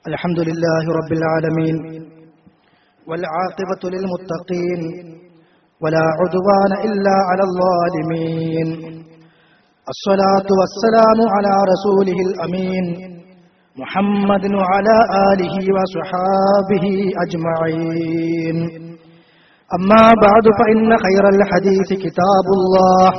الحمد لله رب العالمين والعاقبة للمتقين ولا عدوان إلا على الظالمين الصلاة والسلام على رسوله الأمين محمد وعلى آله وصحابه أجمعين أما بعد فإن خير الحديث كتاب الله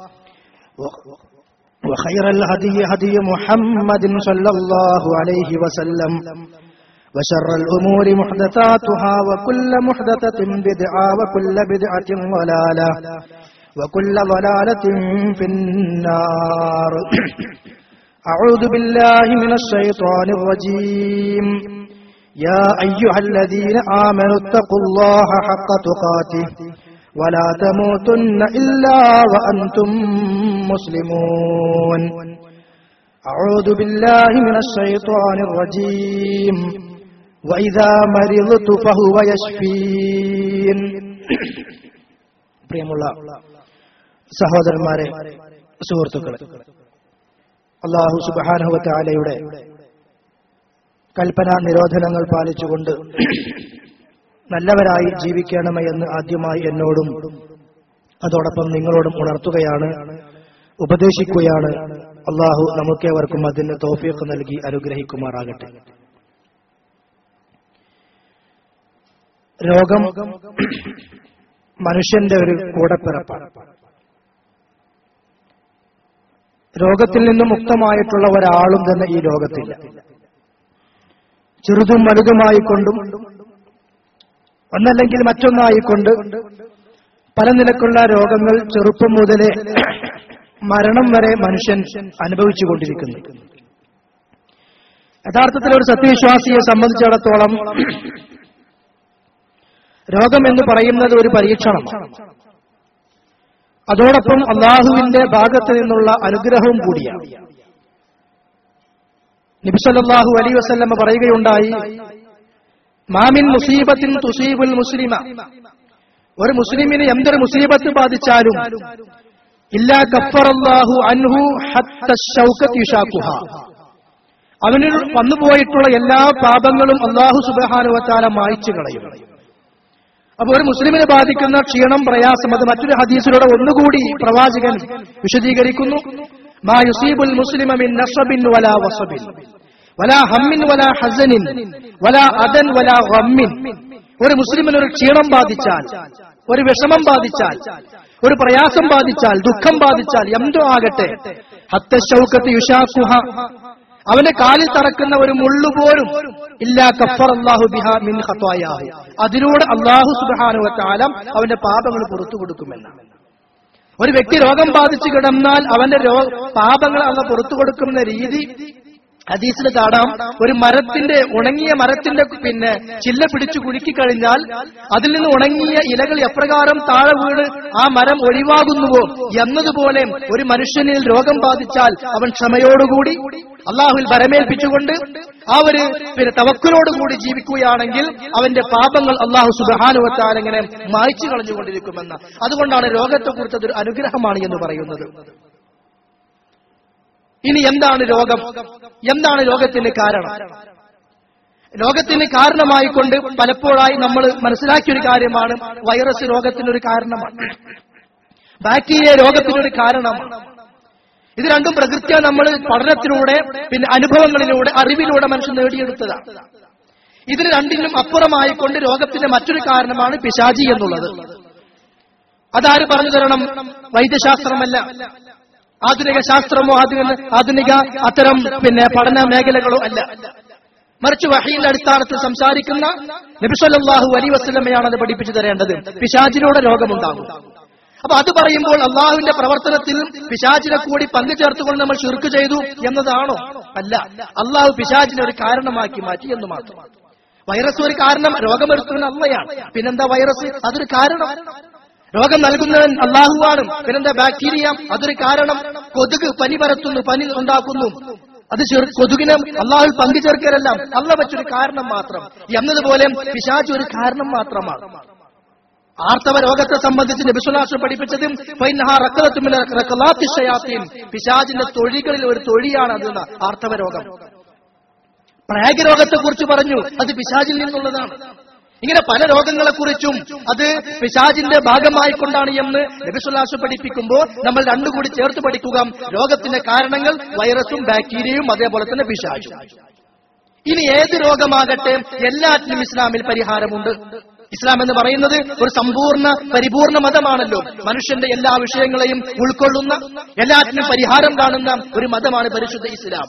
وخير الهدي هدي محمد صلى الله عليه وسلم وشر الأمور محدثاتها وكل محدثة بدعة وكل بدعة ضلالة وكل ضلالة في النار أعوذ بالله من الشيطان الرجيم يا أيها الذين آمنوا اتقوا الله حق تقاته ولا تموتن إلا وأنتم مسلمون أعوذ بالله من الشيطان الرجيم وإذا مرضت فهو يشفين പ്രിയമുള്ള സഹോദരന്മാരെ സുഹൃത്തുക്കളെ അള്ളാഹു സുബാനുഹത്താലയുടെ കൽപ്പന നിരോധനങ്ങൾ പാലിച്ചുകൊണ്ട് നല്ലവരായി ജീവിക്കണമേ എന്ന് ആദ്യമായി എന്നോടും അതോടൊപ്പം നിങ്ങളോടും ഉണർത്തുകയാണ് ഉപദേശിക്കുകയാണ് അള്ളാഹു നമുക്കേവർക്കും അതിന് തോഫീഖ് നൽകി അനുഗ്രഹിക്കുമാറാകട്ടെ രോഗം മനുഷ്യന്റെ ഒരു കൂടപ്പിറപ്പാണ് രോഗത്തിൽ നിന്നും മുക്തമായിട്ടുള്ള ഒരാളും തന്നെ ഈ ലോകത്തില്ല ചെറുതും വലുതുമായിക്കൊണ്ടും ഒന്നല്ലെങ്കിൽ മറ്റൊന്നായിക്കൊണ്ട് പല നിലക്കുള്ള രോഗങ്ങൾ ചെറുപ്പം മുതലേ മരണം വരെ മനുഷ്യൻ അനുഭവിച്ചുകൊണ്ടിരിക്കുന്നു യഥാർത്ഥത്തിൽ ഒരു സത്യവിശ്വാസിയെ സംബന്ധിച്ചിടത്തോളം രോഗം എന്ന് പറയുന്നത് ഒരു പരീക്ഷണമാണ് അതോടൊപ്പം അള്ളാഹുവിന്റെ ഭാഗത്ത് നിന്നുള്ള അനുഗ്രഹവും കൂടിയാണ് നബിസല്ലാഹു അലൈ വസല്ലമ്മ പറയുകയുണ്ടായി മാമിൻ മുസീബത്തിൻ തുസീബുൽ മുസ്ലിമ ഒരു മുസ്ലിമിന് എന്തൊരു മുസീബത്ത് ബാധിച്ചാലും ഇല്ലാ കഫറല്ലാഹു അൻഹു ഹത്തൗക്കുഹ അവന് വന്നുപോയിട്ടുള്ള എല്ലാ പാപങ്ങളും അള്ളാഹു സുബാനുവത്താല മായ്ച്ചു കളയും അപ്പൊ ഒരു മുസ്ലിമിനെ ബാധിക്കുന്ന ക്ഷീണം പ്രയാസം അത് മറ്റൊരു ഹദീസിലൂടെ ഒന്നുകൂടി പ്രവാചകൻ വിശദീകരിക്കുന്നു മാ യുസീബുൽ മുസ്ലിമിൻ നഷബിൻ വലാ വസബിൻ വലാ ഹമ്മിൻ വലാ ഹസനിൻ വലാ അദൻ വലാ റമ്മിൻ ഒരു മുസ്ലിമിന് ഒരു ക്ഷീണം ബാധിച്ചാൽ ഒരു വിഷമം ബാധിച്ചാൽ ഒരു പ്രയാസം ബാധിച്ചാൽ ദുഃഖം ബാധിച്ചാൽ എന്തോ ആകട്ടെ ഹത്ത ഷൗക്കത്ത് യുഷാഖുഹ അവന്റെ കാലിൽ തറക്കുന്ന ഒരു മുള്ളുപോലും ഇല്ലാ കഫർ അള്ളാഹു ബിഹ മിൻ ഖത്വായാഹു അതിലൂടെ അള്ളാഹു സുബാനുവത്താലം അവന്റെ പാപങ്ങൾ പുറത്തു കൊടുക്കുമെന്നാണ് ഒരു വ്യക്തി രോഗം ബാധിച്ചു കിടന്നാൽ അവന്റെ പാപങ്ങൾ അവ പുറത്തു കൊടുക്കുന്ന രീതി ഹദീസിൽ കാണാം ഒരു മരത്തിന്റെ ഉണങ്ങിയ മരത്തിന്റെ പിന്നെ ചില്ല പിടിച്ചു കുലുക്കിക്കഴിഞ്ഞാൽ അതിൽ നിന്ന് ഉണങ്ങിയ ഇലകൾ എപ്രകാരം താഴെ വീണ് ആ മരം ഒഴിവാകുന്നുവോ എന്നതുപോലെ ഒരു മനുഷ്യനിൽ രോഗം ബാധിച്ചാൽ അവൻ ക്ഷമയോടുകൂടി അള്ളാഹുൽ ഭരമേൽപ്പിച്ചുകൊണ്ട് ആ ഒരു പിന്നെ തവക്കുലോടുകൂടി ജീവിക്കുകയാണെങ്കിൽ അവന്റെ പാപങ്ങൾ അള്ളാഹു സുബാനുവത്താൽ ഇങ്ങനെ മായ്ച്ചു കളഞ്ഞുകൊണ്ടിരിക്കുമെന്ന് അതുകൊണ്ടാണ് രോഗത്തെക്കുറിച്ച് അതൊരു അനുഗ്രഹമാണ് എന്ന് പറയുന്നത് ഇനി എന്താണ് രോഗം എന്താണ് രോഗത്തിന് കാരണം രോഗത്തിന് കാരണമായിക്കൊണ്ട് പലപ്പോഴായി നമ്മൾ മനസ്സിലാക്കിയ ഒരു കാര്യമാണ് വൈറസ് രോഗത്തിനൊരു കാരണമാണ് ബാക്ടീരിയ രോഗത്തിനൊരു കാരണമാണ് ഇത് രണ്ടും പ്രകൃത്യ നമ്മൾ പഠനത്തിലൂടെ പിന്നെ അനുഭവങ്ങളിലൂടെ അറിവിലൂടെ മനുഷ്യൻ നേടിയെടുത്തതാണ് ഇതിന് രണ്ടിനും അപ്പുറമായിക്കൊണ്ട് രോഗത്തിന്റെ മറ്റൊരു കാരണമാണ് പിശാചി എന്നുള്ളത് അതാര് പറഞ്ഞു തരണം വൈദ്യശാസ്ത്രമല്ല ആധുനിക ശാസ്ത്രമോ ആധുനിക ആധുനിക അത്തരം പിന്നെ പഠന മേഖലകളോ അല്ല മറിച്ച് വഹീന്റെ അടിസ്ഥാനത്തിൽ സംസാരിക്കുന്ന നബിസ്വല്ലാഹു അലി വസ്ലമയാണ് അത് പഠിപ്പിച്ചു തരേണ്ടത് പിശാചിലൂടെ രോഗമുണ്ടാകും അപ്പൊ അത് പറയുമ്പോൾ അള്ളാഹുവിന്റെ പ്രവർത്തനത്തിൽ പിശാചിനെ കൂടി പങ്കുചേർത്തുകൊണ്ട് നമ്മൾ ചുരുക്ക് ചെയ്തു എന്നതാണോ അല്ല അള്ളാഹു പിശാചിനെ ഒരു കാരണമാക്കി മാറ്റി എന്ന് മാത്രം വൈറസ് ഒരു കാരണം രോഗമെടുത്തുന്ന അള്ളയാണ് പിന്നെന്താ വൈറസ് അതൊരു കാരണം രോഗം നൽകുന്നവൻ അള്ളാഹുവാണ് പിന്നെന്താ ബാക്ടീരിയ അതൊരു കാരണം കൊതുക് പനി പരത്തുന്നു പനി ഉണ്ടാക്കുന്നു അത് കൊതുകിനെ അള്ളാഹുൽ പങ്കുചേർക്കലല്ല അള്ള വെച്ചൊരു കാരണം മാത്രം എന്നതുപോലെ പിശാച് ഒരു കാരണം മാത്രമാണ് ആർത്തവ രോഗത്തെ സംബന്ധിച്ച് നബിസുലാസ് പഠിപ്പിച്ചത് പിശാജിന്റെ തൊഴികളിൽ ഒരു തൊഴിയാണ് അത് ആർത്തവ രോഗം പ്ലേഗ് രോഗത്തെക്കുറിച്ച് പറഞ്ഞു അത് പിശാചിൽ നിന്നുള്ളതാണ് ഇങ്ങനെ പല രോഗങ്ങളെക്കുറിച്ചും അത് പിശാചിന്റെ ഭാഗമായിക്കൊണ്ടാണ് എന്ന് നബിസുല്ലാസ് പഠിപ്പിക്കുമ്പോൾ നമ്മൾ രണ്ടും കൂടി ചേർത്ത് പഠിക്കുക രോഗത്തിന്റെ കാരണങ്ങൾ വൈറസും ബാക്ടീരിയയും അതേപോലെ തന്നെ പിശാചും ഇനി ഏത് രോഗമാകട്ടെ എല്ലാറ്റിനും ഇസ്ലാമിൽ പരിഹാരമുണ്ട് ഇസ്ലാം എന്ന് പറയുന്നത് ഒരു സമ്പൂർണ്ണ പരിപൂർണ മതമാണല്ലോ മനുഷ്യന്റെ എല്ലാ വിഷയങ്ങളെയും ഉൾക്കൊള്ളുന്ന എല്ലാറ്റിനും പരിഹാരം കാണുന്ന ഒരു മതമാണ് പരിശുദ്ധ ഇസ്ലാം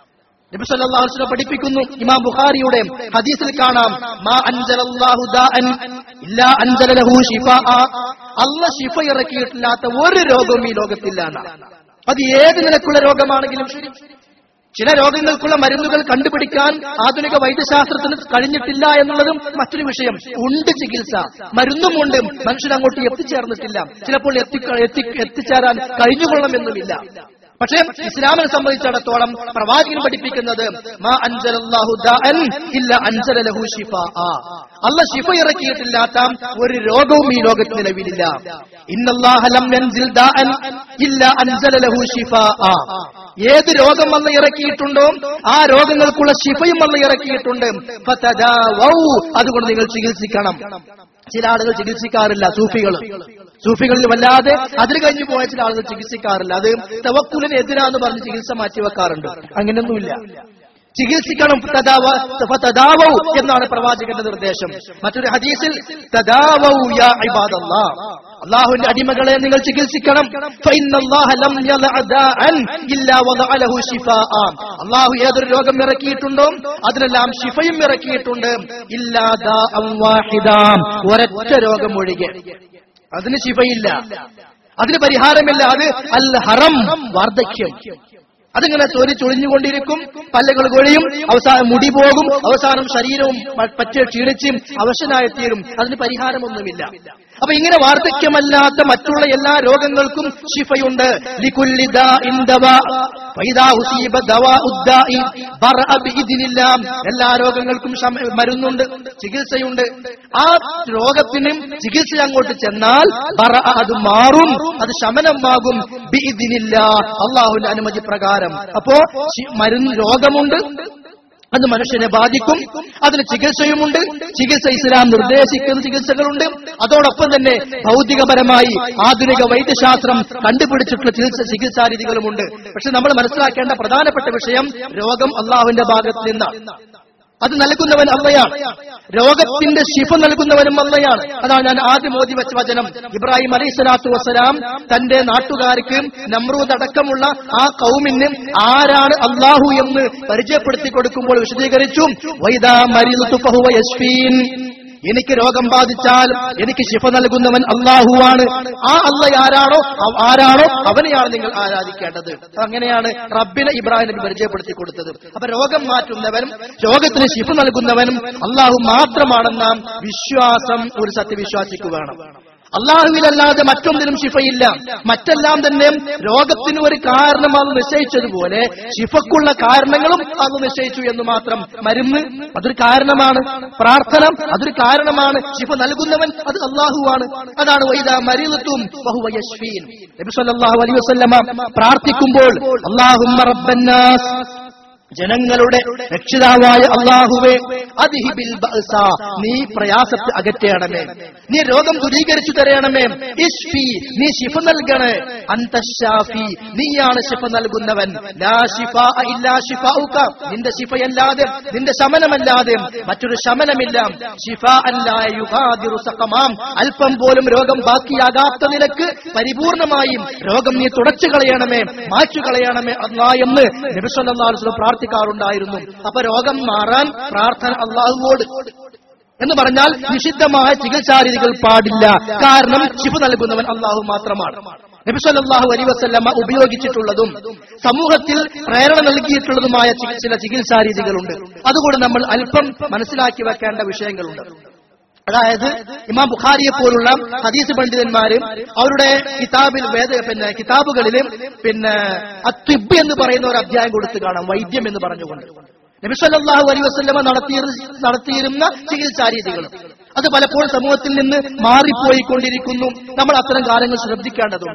നബി സല്ലല്ലാഹു അലൈഹി വസല്ലം പഠിപ്പിക്കുന്നു ഇമാം ബുഖാരിയുടെ ഹദീസിൽ കാണാം മാ അൻസലല്ലാഹു ദാഅൻ ഇല്ലാ അൻസല ലഹു ശിഫാഅ അല്ലാഹ് ശിഫ ഇറക്കിയിട്ടില്ലാത്ത ഒരു രോഗവും ഈ ലോകത്തില്ലാണ് അത് ഏത് നിലക്കുള്ള രോഗമാണെങ്കിലും ശരി ചില രോഗങ്ങൾക്കുള്ള മരുന്നുകൾ കണ്ടുപിടിക്കാൻ ആധുനിക വൈദ്യശാസ്ത്രത്തിന് കഴിഞ്ഞിട്ടില്ല എന്നുള്ളതും മറ്റൊരു വിഷയം ഉണ്ട് ചികിത്സ മരുന്നും ഉണ്ട് മനുഷ്യൻ അങ്ങോട്ട് എത്തിച്ചേർന്നിട്ടില്ല ചിലപ്പോൾ എത്തി എത്തി എത്തിച്ചേരാൻ കഴിഞ്ഞുകൊള്ളണമെന്നുമില്ല പക്ഷേ ഇസ്ലാമിനെ സംബന്ധിച്ചിടത്തോളം പ്രവാചകൻ പഠിപ്പിക്കുന്നത് മാ അൻസലല്ലാഹു ദാഅൻ ഇല്ല അൻസല ലഹു ശിഫാഅ അല്ല ശിഫ ഇറക്കിയിട്ടില്ലാത്ത ഒരു രോഗവും ഈ ലോകത്ത് നിലവിലില്ല ഇന്നല്ലാഹ ലം യൻസിൽ ദാഅൻ ഇല്ല അൻസല ലഹു ശിഫാഅ ഏത് രോഗം അല്ല ഇറക്കിയിട്ടുണ്ടോ ആ രോഗങ്ങൾക്കുള്ള ശിഫയും അല്ല ഇറക്കിയിട്ടുണ്ട് ഫതദാവൗ അതുകൊണ്ട് നിങ്ങൾ ചികിത്സിക്കണം ചില ആളുകൾ ചികിത്സിക്കാറില്ല സൂഫികൾ സൂഫികളിൽ വല്ലാതെ അതിൽ കഴിഞ്ഞു പോയ ചില ആളുകൾ ചികിത്സിക്കാറില്ല അത് തവക്കുലിന് എതിരാന്ന് പറഞ്ഞ് ചികിത്സ മാറ്റിവെക്കാറുണ്ട് അങ്ങനെയൊന്നുമില്ല ചികിത്സിക്കണം തദാവ- ഫതദാവൗ എന്നാണ് പ്രവാചകന്റെ നിർദ്ദേശം മറ്റൊരു ഹദീസിൽ തദാവൗ യാ ഇബാദല്ലാഹ് അള്ളാഹുവിന്റെ അടിമകളെ നിങ്ങൾ ചികിത്സിക്കണം ഫഇന്നല്ലാഹ ലം യദഅ ദാഅൻ ഇല്ലാ വദഅ ലഹു ശിഫാഅ അള്ളാഹു ഏതൊരു രോഗം ഇറക്കിയിട്ടുണ്ടോ അതിനെല്ലാം ശിഫയും ഇറക്കിയിട്ടുണ്ട് ഇല്ലാ ദാഅൻ വാഹിദ ഒരൊറ്റ രോഗം ഒഴികെ അതിന് ശിഫയില്ല അതിന് പരിഹാരമില്ല അത് അൽ ഹറം വാർദ്ധക്യം അതിങ്ങനെ തൊലി ചൊളിഞ്ഞുകൊണ്ടിരിക്കും പല്ലുകൾ കൊഴിയും അവസാനം മുടി പോകും അവസാനം ശരീരവും പ- പറ്റെ ക്ഷീണിച്ചും അവശനായിത്തീരും അതിന് പരിഹാരമൊന്നുമില്ല അപ്പൊ ഇങ്ങനെ വാർദ്ധക്യമല്ലാത്ത മറ്റുള്ള എല്ലാ രോഗങ്ങൾക്കും ശിഫയുണ്ട് ലികുല്ലി ദാഇൻ ദവാ. ഫൈദാ ഉസീബ ദവാഉ ദാഇ ബറഅ ബിഇദ്നില്ലാ. എല്ലാ രോഗങ്ങൾക്കും ശമ- മരുന്നുണ്ട് ചികിത്സയുണ്ട് ആ രോഗത്തിനും ചികിത്സ അങ്ങോട്ട് ചെന്നാൽ ബറഅ അത് മാറും അത് ശമനമാകും ബിഇദ്നില്ല അള്ളാഹുവിന്റെ അനുമതി പ്രകാരം അപ്പോ ശി- മരുന്ന് രോഗമുണ്ട് അത് മനുഷ്യനെ ബാധിക്കും അതിന് ചികിത്സയുമുണ്ട് ചികിത്സ ഇസ്ലാം നിർദ്ദേശിക്കുന്ന ചികിത്സകളുണ്ട് അതോടൊപ്പം തന്നെ ഭൗതികപരമായി ആധുനിക വൈദ്യശാസ്ത്രം കണ്ടുപിടിച്ചിട്ടുള്ള ചികിത്സ ചികിത്സാ രീതികളുമുണ്ട് പക്ഷെ നമ്മൾ മനസ്സിലാക്കേണ്ട പ്രധാനപ്പെട്ട വിഷയം രോഗം അള്ളാഹുവിന്റെ ഭാഗത്ത് നിന്നാണ് അത് നൽകുന്നവൻ അള്ളയാണ് രോഗത്തിന്റെ ശിഫ നൽകുന്നവനും അള്ളയാണ് അതാണ് ഞാൻ ആദ്യം ഓതി വെച്ച വചനം ഇബ്രാഹിം അലൈഹി സ്വലാത്തു വസ്സലാം തന്റെ നാട്ടുകാർക്ക് നമ്രൂദ് അടക്കമുള്ള ആ കൗമിന് ആരാണ് അള്ളാഹു എന്ന് പരിചയപ്പെടുത്തി കൊടുക്കുമ്പോൾ വിശദീകരിച്ചു വൈദാ മരിദുതു ഫഹുവ യശ്ഫീൻ എനിക്ക് രോഗം ബാധിച്ചാൽ എനിക്ക് ശിഫ നൽകുന്നവൻ അള്ളാഹുവാണ് ആ അള്ള ആരാണോ അവ- ആരാണോ അവനെയാണ് നിങ്ങൾ ആരാധിക്കേണ്ടത് അങ്ങനെയാണ് റബ്ബിനെ ഇബ്രാഹിം നബി പരിചയപ്പെടുത്തി കൊടുത്തത് അപ്പൊ രോഗം മാറ്റുന്നവനും രോഗത്തിന് ശിഫ നൽകുന്നവനും അള്ളാഹു മാത്രമാണെന്ന വിശ്വാസം ഒരു സത്യവിശ്വാസിക്ക് വേണം അള്ളാഹുവിലല്ലാതെ മറ്റൊന്നിനും ശിഫയില്ല മറ്റെല്ലാം തന്നെ രോഗത്തിന് ഒരു കാരണം അത് നിശ്ചയിച്ചതുപോലെ ശിഫക്കുള്ള കാരണങ്ങളും അത് നിശ്ചയിച്ചു എന്ന് മാത്രം മരുന്ന് അതൊരു കാരണമാണ് പ്രാർത്ഥന അതൊരു കാരണമാണ് ശിഫ നൽകുന്നവൻ അത് അള്ളാഹുവാണ് അതാണ് വൈദ മരീലത്തും ബഹുവയശ്വീൻ നബി സല്ലല്ലാഹു അലൈഹി വസല്ലമ പ്രാർത്ഥിക്കുമ്പോൾ അല്ലാഹുമ്മ റബ്ബന്നാസ് ജനങ്ങളുടെ രക്ഷിതാവായ അള്ളാഹുവേ അതിഹിബിൽ ബഅസ നീ പ്രയാസത്തെ അകറ്റണമേ നീ രോഗം ദൂരീകരിച്ചു തരണമേ ഇഷ്ഫി നീ ശിഫ നൽകണേ അന്തശാഫി നീയാണ് ശിഫ നൽകുന്നവൻ ലാ ശിഫാ ഇല്ലാ ശിഫാഉക നിന്റെ ശിഫയല്ലാതെ നിന്റെ ശമനമല്ലാതെ മറ്റൊരു ശമനമില്ല ശിഫ അല്ലാ യുഗാദിറു സഖമാം അല്പം പോലും രോഗം ബാക്കിയാകാത്ത നിനക്ക് പരിപൂർണമായും രോഗം നീ തുടച്ചു കളയണമേ മാച്ചു കളയണമേ അല്ലാ എന്ന് നബി സല്ലല്ലാഹു അലൈഹി വസല്ലം പ്രാർത്ഥിക്കാറുണ്ടായിരുന്നു അപ്പൊ രോഗം മാറാൻ പ്രാർത്ഥന അള്ളാഹുവോട് എന്ന് പറഞ്ഞാൽ നിഷിദ്ധമായ ചികിത്സാരീതികൾ പാടില്ല കാരണം ശിഫ നൽകുന്നവൻ അള്ളാഹു മാത്രമാണ് നബി സല്ലല്ലാഹു അലൈഹി വസല്ലമ ഉപയോഗിച്ചിട്ടുള്ളതും സമൂഹത്തിൽ പ്രേരണ നൽകിയിട്ടുള്ളതുമായ ചി- ചില ചികിത്സാരീതികളുണ്ട് അതുകൊണ്ട് നമ്മൾ അല്പം മനസ്സിലാക്കി വെക്കേണ്ട വിഷയങ്ങളുണ്ട് അതായത് ഇമാം ബുഖാരിയെ പോലുള്ള ഹദീസ് പണ്ഡിതന്മാര് അവരുടെ കിതാബിൽ വേദ പിന്നെ കിതാബുകളിൽ പിന്നെ അത്വിബ് എന്ന് പറയുന്ന ഒരു അധ്യായം കൊടുത്ത് കാണാം വൈദ്യം എന്ന് പറഞ്ഞുകൊണ്ട് നബി സല്ലല്ലാഹു അലൈഹി വസല്ലമ നടത്തിയ നടത്തിയിരുന്ന ചികിത്സാ രീതികൾ അത് പലപ്പോഴും സമൂഹത്തിൽ നിന്ന് മാറിപ്പോയിക്കൊണ്ടിരിക്കുന്നു നമ്മൾ അത്തരം കാര്യങ്ങൾ ശ്രദ്ധിക്കേണ്ടതുണ്ട്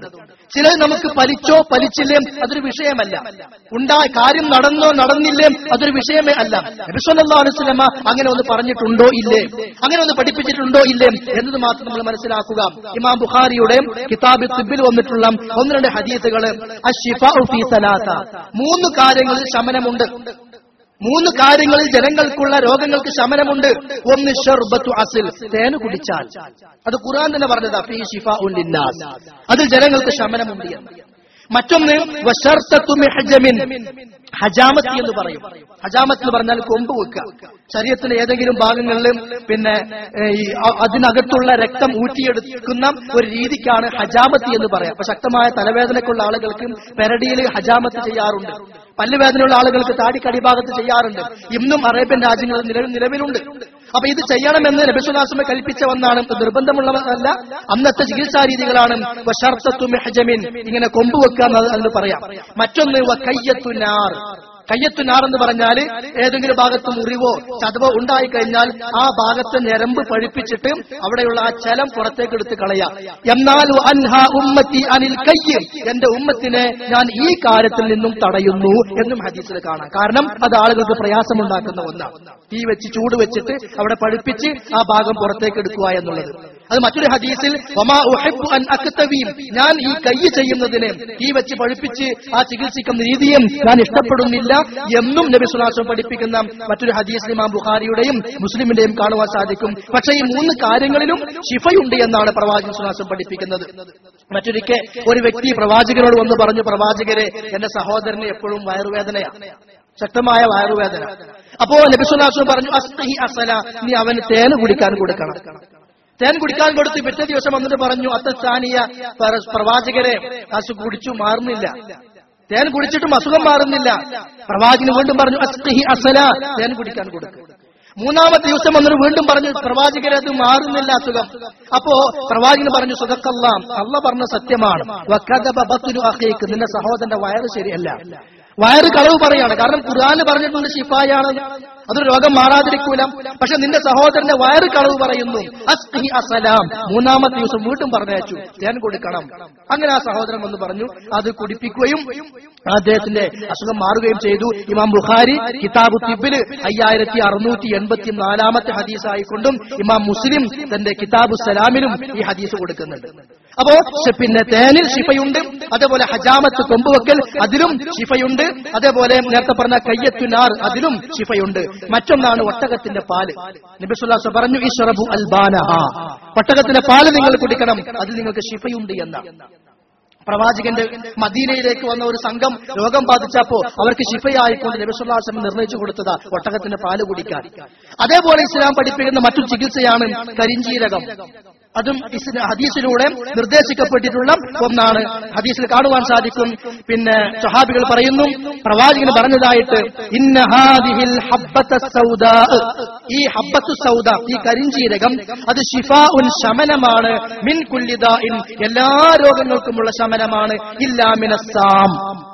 ചിലത് നമുക്ക് പലിച്ചോ പലിച്ചില്ലേ അതൊരു വിഷയമല്ല ഉണ്ടാ കാര്യം നടന്നോ നടന്നില്ലേ അതൊരു വിഷയമേ അല്ല നബിസ്വല്ലാ അലുസ്ലമ അങ്ങനെ ഒന്ന് പറഞ്ഞിട്ടുണ്ടോ ഇല്ലേ അങ്ങനെ ഒന്ന് പഠിപ്പിച്ചിട്ടുണ്ടോ ഇല്ലേ എന്നത് മാത്രം നമ്മൾ മനസ്സിലാക്കുക ഇമാം ബുഖാരിയുടെ കിതാബ് തിബിൽ വന്നിട്ടുള്ള ഒന്ന് രണ്ട് ഹദീസുകള് അഷിഫഉ ഫീ സലാസ മൂന്ന് കാര്യങ്ങളിൽ ശമനമുണ്ട് മൂന്ന് കാര്യങ്ങളിൽ ജനങ്ങൾക്കുള്ള രോഗങ്ങൾക്ക് ശമനമുണ്ട് ഒന്ന് ഷർബത്തു അസിൽ തേന് കുടിച്ചാൽ അത് ഖുർആൻ തന്നെ പറഞ്ഞതാ ഫീ ഷിഫാഉൻ ലിന്നാസ് അതിൽ ജനങ്ങൾക്ക് ശമനമുണ്ട് എന്ന് മറ്റൊന്ന് വശർത്തത്തു മിഹ്ജമിൻ ഹജാമത്ത് എന്ന് പറയും ഹജാമത്ത് എന്ന് പറഞ്ഞാൽ കൊമ്പ് വെക്കുക ശരീരത്തിലെ ഏതെങ്കിലും ഭാഗങ്ങളിൽ പിന്നെ ഏ, ഈ അ- അതിനകത്തുള്ള രക്തം ഊറ്റിയെടുക്കുന്ന ഒരു രീതിക്കാണ് ഹജാമത്ത് എന്ന് പറയാം അപ്പൊ ശക്തമായ തലവേദനക്കുള്ള ആളുകൾക്ക് പെരടിയിൽ ഹജാമത്ത് ചെയ്യാറുണ്ട് പല്ലുവേദനയുള്ള ആളുകൾക്ക് താടിക്കടിഭാഗത്ത് ചെയ്യാറുണ്ട് ഇന്നും അറേബ്യൻ രാജ്യങ്ങളിൽ നിലവിൽ നിലവിലുണ്ട് അപ്പൊ ഇത് ചെയ്യണമെന്ന് നബിസുലാസമെ കൽപ്പിച്ച ഒന്നാണ് ഇത് നിർബന്ധമുള്ളതല്ല അന്നത്തെ ചികിത്സാ രീതികളാണ് വശർത്തത്തു മെഹജമിൻ ഇങ്ങനെ കൊമ്പ് വെക്കുക എന്ന് അതിന് പറയാം മറ്റൊന്ന് കയ്യത്തുനാർ കയ്യത്തുനാർ എന്ന് പറഞ്ഞാൽ ഏതെങ്കിലും ഭാഗത്ത് മുറിവോ ചതവോ ഉണ്ടായി കഴിഞ്ഞാൽ ആ ഭാഗത്തെ ഞരമ്പ് പഴിപ്പിച്ചിട്ട് അവിടെയുള്ള ആ ചലം പുറത്തേക്ക് എടുത്ത് കളയാം എന്നാൽ അൻഹ ഉമ്മത്തി അനിൽ കയ്യ് എന്റെ ഉമ്മത്തിനെ ഞാൻ ഈ കാര്യത്തിൽ നിന്നും തടയുന്നു എന്നും ഹദീസിൽ കാണാം കാരണം അത് ആളുകൾക്ക് പ്രയാസമുണ്ടാക്കുന്ന ഒന്നാണ് തീ വെച്ച് ചൂട് വെച്ചിട്ട് അവിടെ പഴുപ്പിച്ച് ആ ഭാഗം പുറത്തേക്ക് എടുക്കുക എന്നുള്ളത് അത് മറ്റൊരു ഹദീസിൽ വമാ ഉഹിബ്ബു അൻ അക്തവീം ഞാൻ ഈ കൈ ചെയ്യുന്നതിന് തീ വെച്ച് പഴുപ്പിച്ച് ആ ചികിത്സിക്കുന്ന രീതിയും ഞാൻ ഇഷ്ടപ്പെടുന്നില്ല എന്നും നബി സുലാസം പഠിപ്പിക്കുന്ന മറ്റൊരു ഹദീസിൽ ഇമാം ബുഖാരിയുടെയും മുസ്ലിമിന്റെയും കാണുവാൻ സാധിക്കും പക്ഷേ ഈ മൂന്ന് കാര്യങ്ങളിലും ശിഫയുണ്ട് എന്നാണ് പ്രവാചകൻ സുലാസം പഠിപ്പിക്കുന്നത് മറ്റൊരിക്കൽ ഒരു വ്യക്തി പ്രവാചകനോട് വന്ന് പറഞ്ഞു പ്രവാചകരെ എന്റെ സഹോദരന് എപ്പോഴും വയറുവേദനയാണ് ശക്തമായ വയറുവേദന അപ്പോ നബിസുല്ലാസ് പറഞ്ഞു അസ്തഹി അസല നീ അവന് തേന് കുടിക്കാൻ കൊടുക്കണം തേൻ കുടിക്കാൻ കൊടുത്ത് പിറ്റേ ദിവസം വന്നിട്ട് പറഞ്ഞു അത്തസ്ഥാനീയ പര- പ്രവാചകരെ അസുഖം കുടിച്ചു മാറുന്നില്ല തേൻ കുടിച്ചിട്ടും അസുഖം മാറുന്നില്ല പ്രവാചകന് വീണ്ടും പറഞ്ഞു അസ്തഹി അസല തേൻ കുടിക്കാൻ കൊടുക്കും മൂന്നാമത്തെ ദിവസം വന്നിട്ട് വീണ്ടും പറഞ്ഞു പ്രവാചകരെ അത് മാറുന്നില്ല അസുഖം അപ്പോ പ്രവാചകന് പറഞ്ഞു സുഖക്കല്ലാം അള്ള പറഞ്ഞ സത്യമാണ് വക്കദബ ബത്തു അഖീക്ക് നിന്റെ സഹോദരന്റെ വയറ് ശരിയല്ല വയറ് കളവ് പറയാണ് കാരണം ഖുർആന് പറഞ്ഞിട്ടുണ്ട് ഷിഫായാണ് അതൊരു രോഗം മാറാതിരിക്കൂല പക്ഷെ നിന്റെ സഹോദരന്റെ വയറ് കളവ് പറയുന്നു അസ്ഹി അസലാം മൂന്നാമത്തെ ദിവസം വീണ്ടും പറഞ്ഞയച്ചു തേൻ കൊടുക്കണം അങ്ങനെ ആ സഹോദരൻ വന്ന് പറഞ്ഞു അത് കുടിപ്പിക്കുകയും അദ്ദേഹത്തിന്റെ അസുഖം മാറുകയും ചെയ്തു ഇമാം ബുഖാരി കിതാബു തിബില് അയ്യായിരത്തി അറുന്നൂറ്റി എൺപത്തി നാലാമത്തെ ഹദീസായിക്കൊണ്ടും ഇമാം മുസ്ലിം തന്റെ കിതാബു സലാമിലും ഈ ഹദീസ് കൊടുക്കുന്നുണ്ട് അപ്പോ ശ- പിന്നെ തേനിൽ ശിഫയുണ്ട് അതേപോലെ ഹജാമത്ത് കൊമ്പുവെക്കൽ അതിലും ശിഫയുണ്ട് അതേപോലെ നേരത്തെ പറഞ്ഞ കയ്യത്തുനാർ അതിലും ശിഫയുണ്ട് മറ്റൊന്നാണ് ഒട്ടകത്തിന്റെ പാല് നബിസുല്ലാസ് പറഞ്ഞു ഇഷറബു അൽബാനഹ ഒട്ടകത്തിന്റെ പാല് നിങ്ങൾ കുടിക്കണം അതിൽ നിങ്ങൾക്ക് ശിഫയുണ്ട് എന്നാണ് പ്രവാചകന്റെ മദീനയിലേക്ക് വന്ന ഒരു സംഘം രോഗം ബാധിച്ചപ്പോ അവർക്ക് ശിഫയായിക്കൊണ്ട് നബിസുല്ലാസം നിർണയിച്ചു കൊടുത്തതാ ഒട്ടകത്തിന്റെ പാല് കുടിക്കാൻ അതേപോലെ ഇസ്ലാം പഠിപ്പിക്കുന്ന മറ്റൊരു ചികിത്സയാണ് കരിഞ്ചീരകം അതും ഇസ്ല- ഹദീസിലൂടെ നിർദ്ദേശിക്കപ്പെട്ടിട്ടുള്ള ഒന്നാണ് ഹദീസിൽ കാണുവാൻ സാധിക്കും പിന്നെ സഹാബികൾ പറയുന്നു പ്രവാചകന് പറഞ്ഞതായിട്ട് ഇന്ന ഹാദിഹിൽ ഹബ്ബത്ത സൗദാ ഈ ഹബ്ബത്തു സൗദ ഈ കരിഞ്ചീരകം അത് ഷിഫാ ഉൻ ശമനമാണ് മിൻ കുല്ലിദാഇൻ എല്ലാ രോഗങ്ങൾക്കുമുള്ള ശമനമാണ് ഇല്ലാമിനസാം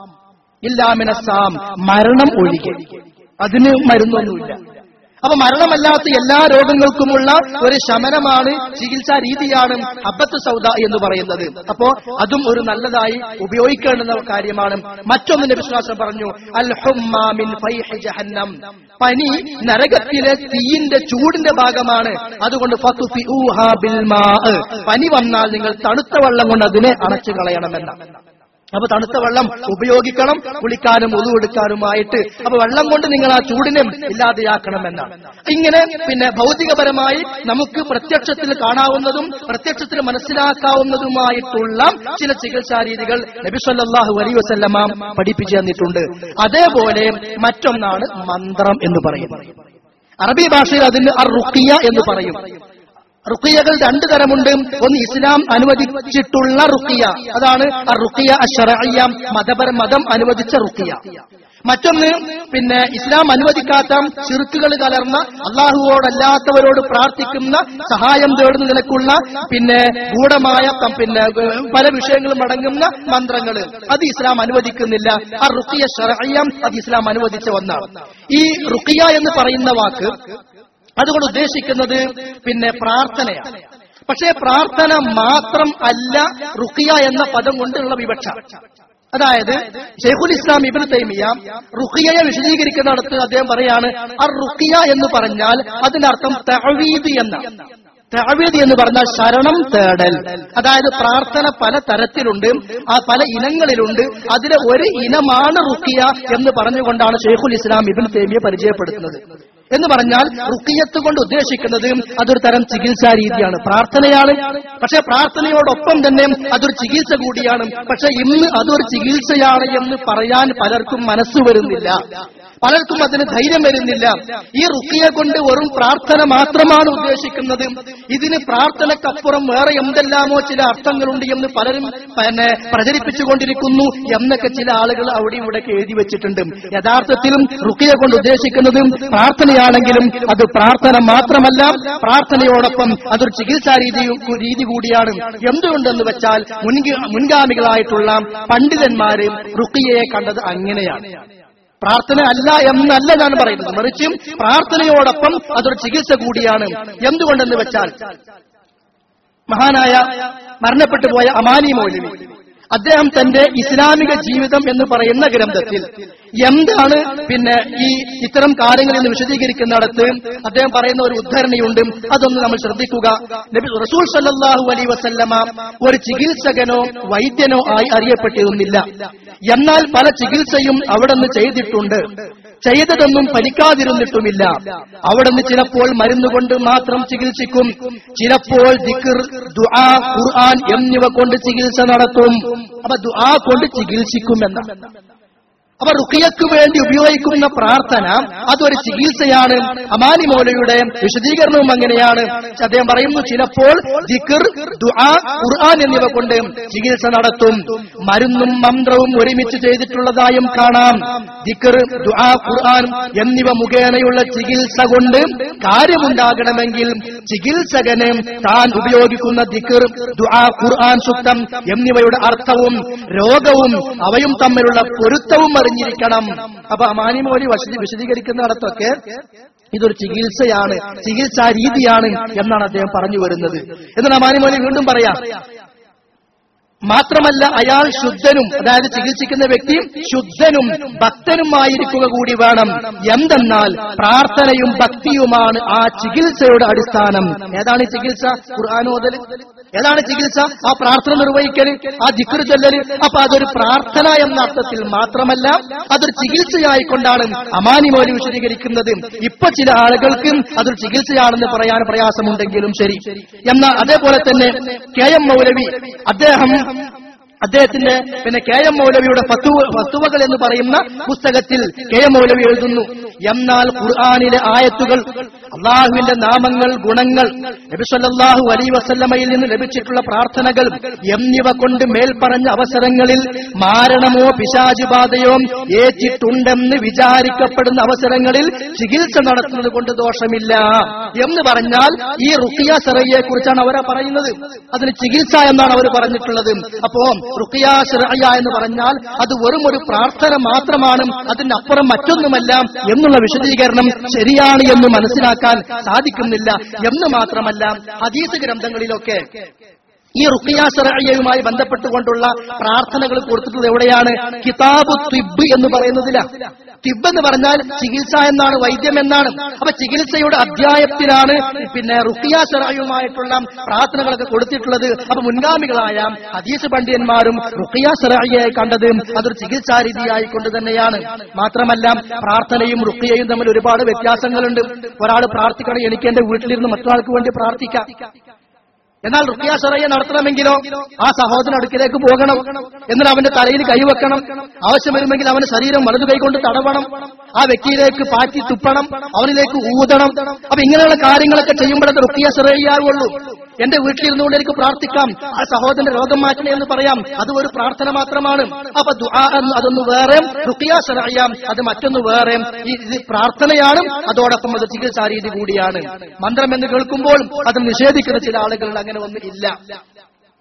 ഇല്ലാമിനസാം മരണം ഒഴികെ അതിന് മരുന്നൊന്നുമില്ല അപ്പൊ മരണമല്ലാത്ത എല്ലാ രോഗങ്ങൾക്കുമുള്ള ഒരു ശമനമാണ് ചികിത്സാ രീതിയാണ് ഹബ്ബത്ത് സൗദ എന്ന് പറയുന്നത് അപ്പോ അതും ഒരു നല്ലതായി ഉപയോഗിക്കേണ്ടുന്ന കാര്യമാണ് മറ്റൊന്നിന്റെ വിശ്വാസം പറഞ്ഞു അൽ ഹുമ്മ മിൻ ഫൈഹി ജഹന്നം പനി നരകത്തിലെ തീയിന്റെ ചൂടിന്റെ ഭാഗമാണ് അതുകൊണ്ട് ഫതുഫിഊഹാ ബിൽ മാ. പനി വന്നാൽ നിങ്ങൾ തണുത്ത വെള്ളം കൊണ്ട് അതിനെ അണച്ചു കളയണമെന്നാണ് അപ്പൊ തണുത്ത വെള്ളം ഉപയോഗിക്കണം കുളിക്കാനും ഒതുവെടുക്കാനുമായിട്ട് അപ്പൊ വെള്ളം കൊണ്ട് നിങ്ങൾ ആ ചൂടിനെ ഇല്ലാതെയാക്കണമെന്നാണ് ഇങ്ങനെ പിന്നെ ഭൗതികപരമായി നമുക്ക് പ്രത്യക്ഷത്തിൽ കാണാവുന്നതും പ്രത്യക്ഷത്തിൽ മനസ്സിലാക്കാവുന്നതുമായിട്ടുള്ള ചില ചികിത്സാ രീതികൾ നബിസ്വല്ലാഹു അലൈ വസല്ലമ പഠിപ്പിച്ചു തന്നിട്ടുണ്ട് അതേപോലെ മറ്റൊന്നാണ് മന്ത്രം എന്ന് പറയുന്നത് അറബി ഭാഷയിൽ അതിന് അർ റുഖിയ എന്ന് പറയും റുക്കിയകൾ രണ്ടു തരമുണ്ട് ഒന്ന് ഇസ്ലാം അനുവദിച്ചിട്ടുള്ള റുക്കിയ അതാണ് അർ റുക്കിയ അഷറയ്യ മതപര മതം അനുവദിച്ച റുക്കിയ മറ്റൊന്ന് പിന്നെ ഇസ്ലാം അനുവദിക്കാത്ത ചിറുക്കുകൾ കലർന്ന അള്ളാഹുവോടല്ലാത്തവരോട് പ്രാർത്ഥിക്കുന്ന സഹായം തേടുന്ന നിലക്കുള്ള പിന്നെ ഗൂഢമായ ത- പിന്നെ ഏഹ്, പല വിഷയങ്ങളും അടങ്ങുന്ന മന്ത്രങ്ങൾ അത് ഇസ്ലാം അനുവദിക്കുന്നില്ല ആ റുക്കിയ ഷറയ്യം അത് ഇസ്ലാം അനുവദിച്ച ഒന്നാണ് ഈ റുക്കിയ എന്ന് പറയുന്ന വാക്ക് അതുകൊണ്ട് ഉദ്ദേശിക്കുന്നത് പിന്നെ പ്രാർത്ഥനയാണ് പക്ഷേ പ്രാർത്ഥന മാത്രം അല്ല റുക്കിയ എന്ന പദം കൊണ്ടുള്ള വിവക്ഷ അതായത് ഷെയ്ഖുൽ ഇസ്ലാം ഇബിൻ തൈമിയ റുഖിയയെ വിശദീകരിക്കുന്നിടത്ത് അദ്ദേഹം പറയാണ് അർ റുഖിയ എന്ന് പറഞ്ഞാൽ അതിനർത്ഥം തഅവീദ് എന്ന തഅവീദ് എന്ന് പറഞ്ഞാൽ ശരണം തേടൽ അതായത് പ്രാർത്ഥന പല തരത്തിലുണ്ട് ആ പല ഇനങ്ങളിലുണ്ട് അതിലെ ഒരു ഇനമാണ് റുഖിയ എന്ന് പറഞ്ഞുകൊണ്ടാണ് ഷെയ്ഖുൽ ഇസ്ലാം ഇബിൻ തൈമിയ പരിചയപ്പെടുത്തുന്നത് എന്ന് പറഞ്ഞാൽ റുക്കിയത്ത് കൊണ്ട് ഉദ്ദേശിക്കുന്നത് അതൊരു തരം ചികിത്സാ രീതിയാണ് പ്രാർത്ഥനയാണ് പക്ഷെ പ്രാർത്ഥനയോടൊപ്പം തന്നെ അതൊരു ചികിത്സ കൂടിയാണ് പക്ഷെ ഇന്ന് അതൊരു ചികിത്സയാണ് എന്ന് പറയാൻ പലർക്കും മനസ്സ് വരുന്നില്ല പലർക്കും അതിന് ധൈര്യം വരുന്നില്ല ഈ റുക്കിയെ കൊണ്ട് വെറും പ്രാർത്ഥന മാത്രമാണ് ഉദ്ദേശിക്കുന്നത് ഇതിന് പ്രാർത്ഥനക്കപ്പുറം വേറെ എന്തെല്ലാമോ ചില അർത്ഥങ്ങളുണ്ട് എന്ന് പലരും പിന്നെ പ്രചരിപ്പിച്ചുകൊണ്ടിരിക്കുന്നു എന്നൊക്കെ ചില ആളുകൾ അവിടെ ഇവിടെ എഴുതി വെച്ചിട്ടുണ്ട് യഥാർത്ഥത്തിലും റുക്കിയെ കൊണ്ട് ഉദ്ദേശിക്കുന്നതും പ്രാർത്ഥനയാണെങ്കിലും അത് പ്രാർത്ഥന മാത്രമല്ല പ്രാർത്ഥനയോടൊപ്പം അതൊരു ചികിത്സാ രീതി രീതി കൂടിയാണ് എന്തുകൊണ്ടെന്ന് വെച്ചാൽ മുൻഗ- മുൻഗാമികളായിട്ടുള്ള പണ്ഡിതന്മാര് റുക്കിയയെ കണ്ടത് അങ്ങനെയാണ് പ്രാർത്ഥന അല്ല എന്നല്ല ഞാൻ പറയുന്നത് മറിച്ചും പ്രാർത്ഥനയോടൊപ്പം അതൊരു ചികിത്സ കൂടിയാണ് എന്തുകൊണ്ടെന്ന് വെച്ചാൽ മഹാനായ മരണപ്പെട്ടു പോയ അമാനി മൗലവി അദ്ദേഹം തന്റെ ഇസ്ലാമിക ജീവിതം എന്ന് പറയുന്ന ഗ്രന്ഥത്തിൽ എന്താണ് പിന്നെ ഈ ഇത്തരം കാര്യങ്ങൾ എന്ന് വിശദീകരിക്കുന്നിടത്ത് അദ്ദേഹം പറയുന്ന ഒരു ഉദ്ധരണിയുണ്ട് അതൊന്ന് നമ്മൾ ശ്രദ്ധിക്കുക നബി റസൂൽ സല്ലല്ലാഹു അലൈഹി വസല്ലമ ഒരു ചികിത്സകനോ വൈദ്യനോ ആയി അറിയപ്പെട്ടിരുന്നില്ല എന്നാൽ പല ചികിത്സയും അവിടെ നിന്ന് ചെയ്തിട്ടുണ്ട് ചെയ്തതൊന്നും ഫലിക്കാതിരുന്നിട്ടുമില്ല അവിടുന്ന് ചിലപ്പോൾ മരുന്നുകൊണ്ട് മാത്രം ചികിത്സിക്കും ചിലപ്പോൾ ദിക്ർ ദുആ ഖുർആൻ എന്നിവ കൊണ്ട് ചികിത്സ നടത്തും അപ്പൊ ദുആ കൊണ്ട് ചികിത്സിക്കും എന്നാണ് അപ്പൊ റുക്കിയക്ക് വേണ്ടി ഉപയോഗിക്കുന്ന പ്രാർത്ഥന അതൊരു ചികിത്സയാണ് അമാനി മൗലയുടെ വിശദീകരണവും അങ്ങനെയാണ് അദ്ദേഹം പറയുന്നു ചിലപ്പോൾ ദിക്ർ ദുആ ഖുർആൻ എന്നിവ കൊണ്ട് ചികിത്സ നടത്തും മരുന്നും മന്ത്രവും ഒരുമിച്ച് ചെയ്തിട്ടുള്ളതായും കാണാം ദിക്ർ ദുആ ഖുർആൻ എന്നിവ മുഖേനയുള്ള ചികിത്സ കൊണ്ട് കാര്യമുണ്ടാകണമെങ്കിൽ ചികിത്സകന് താൻ ഉപയോഗിക്കുന്ന ദിക്ർ ദുആ ഖുർആൻ സുക്തം എന്നിവയുടെ അർത്ഥവും രോഗവും അവയും തമ്മിലുള്ള പൊരുത്തവും അറിഞ്ഞിരിക്കണം അപ്പൊ അമാനിമോലി വിശദീകരിക്കുന്നിടത്തൊക്കെ ഇതൊരു ചികിത്സയാണ് ചികിത്സാ രീതിയാണ് എന്നാണ് അദ്ദേഹം പറഞ്ഞു വരുന്നത് എന്നാൽ അമാനിമോലി വീണ്ടും പറയാം മാത്രമല്ല അയാൾ ശുദ്ധനും അതായത് ചികിത്സിക്കുന്ന വ്യക്തി ശുദ്ധനും ഭക്തനുമായിരിക്കുക കൂടി വേണം എന്തെന്നാൽ പ്രാർത്ഥനയും ഭക്തിയുമാണ് ആ ചികിത്സയുടെ അടിസ്ഥാനം ഏതാണ് ഈ ചികിത്സ ഖുർആാനോദൽ ഏതാണ് ചികിത്സ ആ പ്രാർത്ഥന നിർവഹിക്കല് ആ ദിക്കുറ് ചൊല്ലല് അപ്പൊ അതൊരു പ്രാർത്ഥന എന്ന അർത്ഥത്തിൽ മാത്രമല്ല അതൊരു ചികിത്സയായിക്കൊണ്ടാണ് അമാനി മോലി വിശദീകരിക്കുന്നത് ഇപ്പൊ ചില ആളുകൾക്ക് അതൊരു ചികിത്സയാണെന്ന് പറയാൻ പ്രയാസമുണ്ടെങ്കിലും ശരി എന്നാൽ അതേപോലെ തന്നെ കെ എം മൗലവി അദ്ദേഹം അദ്ദേഹത്തിന്റെ പിന്നെ കെ എം മൗലവിയുടെ ഫത്തുവ ഫത്തുവകൾ എന്ന് പറയുന്ന പുസ്തകത്തിൽ കെ എം മൗലവി എഴുതുന്നു എന്നാൽ ഖുർആാനിലെ ആയത്തുകൾ അള്ളാഹുവിന്റെ നാമങ്ങൾ ഗുണങ്ങൾ നബിസല്ലാഹു അലൈ വസല്ലമയിൽ നിന്ന് ലഭിച്ചിട്ടുള്ള പ്രാർത്ഥനകൾ എന്നിവ കൊണ്ട് മേൽപ്പറഞ്ഞ അവസരങ്ങളിൽ മാരണമോ പിശാചുബാധയോ ഏറ്റിട്ടുണ്ടെന്ന് വിചാരിക്കപ്പെടുന്ന അവസരങ്ങളിൽ ചികിത്സ നടത്തുന്നത് കൊണ്ട് ദോഷമില്ല എന്ന് പറഞ്ഞാൽ ഈ റുക്കിയ സെറയെ കുറിച്ചാണ് അവരെ പറയുന്നത് അതിന് ചികിത്സ എന്നാണ് അവർ പറഞ്ഞിട്ടുള്ളത് അപ്പോ റുക്കിയ സെറയ എന്ന് പറഞ്ഞാൽ അത് വെറും ഒരു പ്രാർത്ഥന മാത്രമാണ് അതിനപ്പുറം മറ്റൊന്നുമല്ല എന്നുള്ള വിശദീകരണം ശരിയാണ് എന്ന് മനസ്സിലാക്കാൻ സാധിക്കുന്നില്ല എന്ന് മാത്രമല്ല ഹദീസ് ഗ്രന്ഥങ്ങളിലൊക്കെ ഈ റുക്കിയ സെറയ്യയുമായി ബന്ധപ്പെട്ടുകൊണ്ടുള്ള പ്രാർത്ഥനകൾ കൊടുത്തിട്ടുള്ളത് എവിടെയാണ് കിതാബ് തിബ് എന്ന് പറയുന്നതില തിബ് എന്ന് പറഞ്ഞാൽ ചികിത്സ എന്നാണ് വൈദ്യം എന്നാണ് അപ്പൊ ചികിത്സയുടെ അധ്യായത്തിലാണ് പിന്നെ റുക്കിയ സെറയുമായിട്ടുള്ള പ്രാർത്ഥനകളൊക്കെ കൊടുത്തിട്ടുള്ളത് അപ്പൊ മുൻഗാമികളായ ഹദീസ് പണ്ഡിതന്മാരും റുക്കിയ സെറയെ കണ്ടത് അതൊരു ചികിത്സാ രീതിയായിക്കൊണ്ട് തന്നെയാണ് മാത്രമല്ല പ്രാർത്ഥനയും റുക്കിയയും തമ്മിൽ ഒരുപാട് വ്യത്യാസങ്ങളുണ്ട് ഒരാൾ പ്രാർത്ഥിക്കണം എനിക്ക് എന്റെ വീട്ടിലിരുന്ന് മറ്റൊരാൾക്ക് വേണ്ടി പ്രാർത്ഥിക്കാം എന്നാൽ റുക്കിയ ഷറയെ നടത്തണമെങ്കിലോ ആ സഹോദരൻ അടുക്കിലേക്ക് പോകണം എന്നാൽ അവന്റെ തലയിൽ കൈവെക്കണം ആവശ്യം വരുമെങ്കിൽ അവന്റെ ശരീരം വലതു കൈകൊണ്ട് തടവണം ആ വ്യക്തിയിലേക്ക് പാറ്റി തുപ്പണം അവനിലേക്ക് ഊതണം അപ്പൊ ഇങ്ങനെയുള്ള കാര്യങ്ങളൊക്കെ ചെയ്യുമ്പോഴത് റുക്കിയ ഷറയ്യാവുള്ളൂ എന്റെ വീട്ടിലിരുന്നുകൊണ്ട് എനിക്ക് പ്രാർത്ഥിക്കാം ആ സഹോദരന്റെ രോഗം മാറ്റണേ എന്ന് പറയാം അത് ഒരു പ്രാർത്ഥന മാത്രമാണ് അപ്പൊ ദുആ എന്ന് അതൊന്ന് വേറെ റുക്കിയ ഷറയ്യാം അത് മറ്റൊന്ന് വേറെ ഈ ഇത് പ്രാർത്ഥനയാണ് അതോടൊപ്പം അത് ചികിത്സാ രീതി കൂടിയാണ് മന്ത്രം എന്ന് കേൾക്കുമ്പോൾ അത് നിഷേധിക്കുന്ന ചില ആളുകളുടെ അങ്ങനെ ഒന്നും ഇല്ല